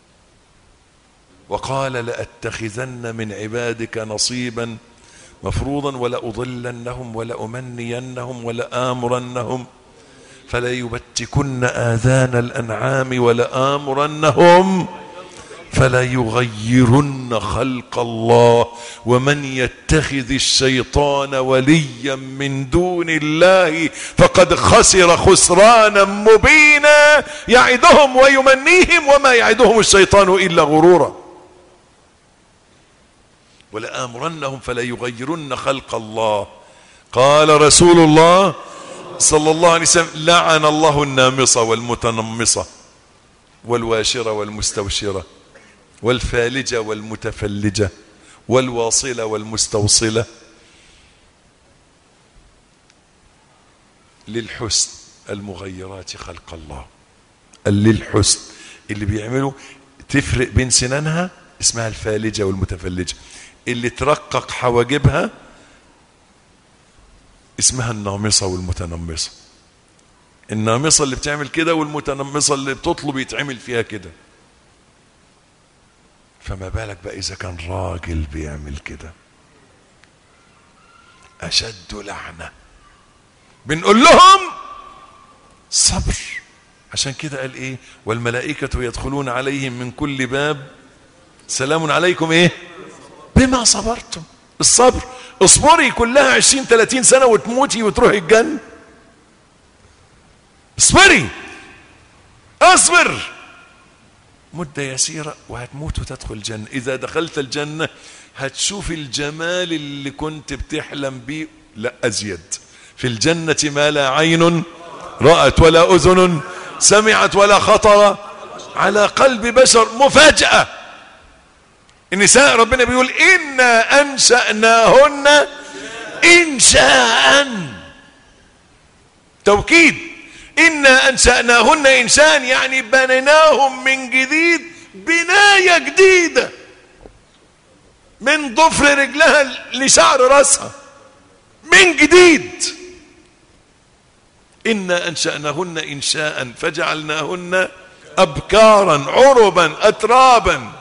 وقال لأتخذن من عبادك نصيبا مفروضا ولأضلنهم ولأمنينهم ولآمرنهم فلا يبتكن آذان الأنعام ولآمرنهم فلا يغيرن خلق الله ومن يتخذ الشيطان وليا من دون الله فقد خسر خسرانا مبينا يعدهم ويمنيهم وما يعدهم الشيطان إلا غرورا ولآمرنهم فلا يغيرن خلق الله قال رسول الله صلى الله عليه وسلم لعن الله النامصة والمتنمصة والواشرة والمستوشرة والفالجة والمتفلجة والواصلة والمستوصلة للحسن المغيرات خلق الله للحسن اللي بيعملوا تفرق بين سنانها اسمها الفالجة والمتفلجة اللي ترقق حواجبها اسمها النامصة والمتنمصة النامصة اللي بتعمل كده والمتنمصة اللي بتطلب يتعمل فيها كده فما بالك بقى إذا كان راجل بيعمل كده أشد لعنة بنقول لهم صبر عشان كده قال إيه والملائكة يدخلون عليهم من كل باب سلام عليكم إيه بما صبرتم الصبر اصبري كلها عشرين ثلاثين سنة وتموتي وتروحي الجنة اصبري اصبر مدة يسيرة وهتموت وتدخل الجنة إذا دخلت الجنة هتشوف الجمال اللي كنت بتحلم بيه لا أزيد في الجنة ما لا عين رأت ولا أذن سمعت ولا خطر على قلب بشر مفاجأة النساء ربنا بيقول إنا أنشأناهن إنشاء توكيد إنا أنشأناهن إنشاء يعني بنيناهم من جديد بناية جديدة من ضفر رجلها لشعر راسها من جديد إنا أنشأناهن إنشاء فجعلناهن أبكارا عربا أترابا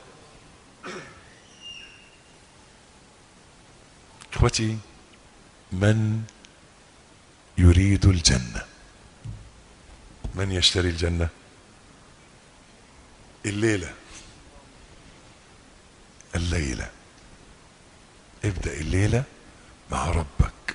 إخوتي من يريد الجنة من يشتري الجنة الليلة الليلة ابدأ الليلة مع ربك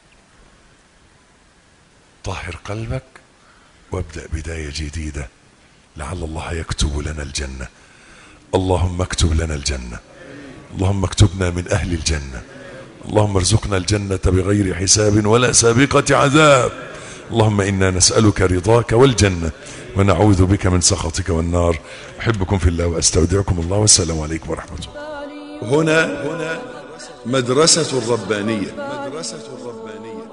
طهر قلبك وابدأ بداية جديدة لعل الله يكتب لنا الجنة اللهم اكتب لنا الجنة اللهم اكتبنا من أهل الجنة اللهم ارزقنا الجنة بغير حساب ولا سابقة عذاب اللهم إنا نسألك رضاك والجنة ونعوذ بك من سخطك والنار أحبكم في الله وأستودعكم الله والسلام عليكم ورحمة الله هنا هنا مدرسة الربانية مدرسة الربانية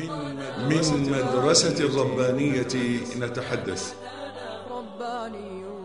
من مدرسة الربانية نتحدث رباني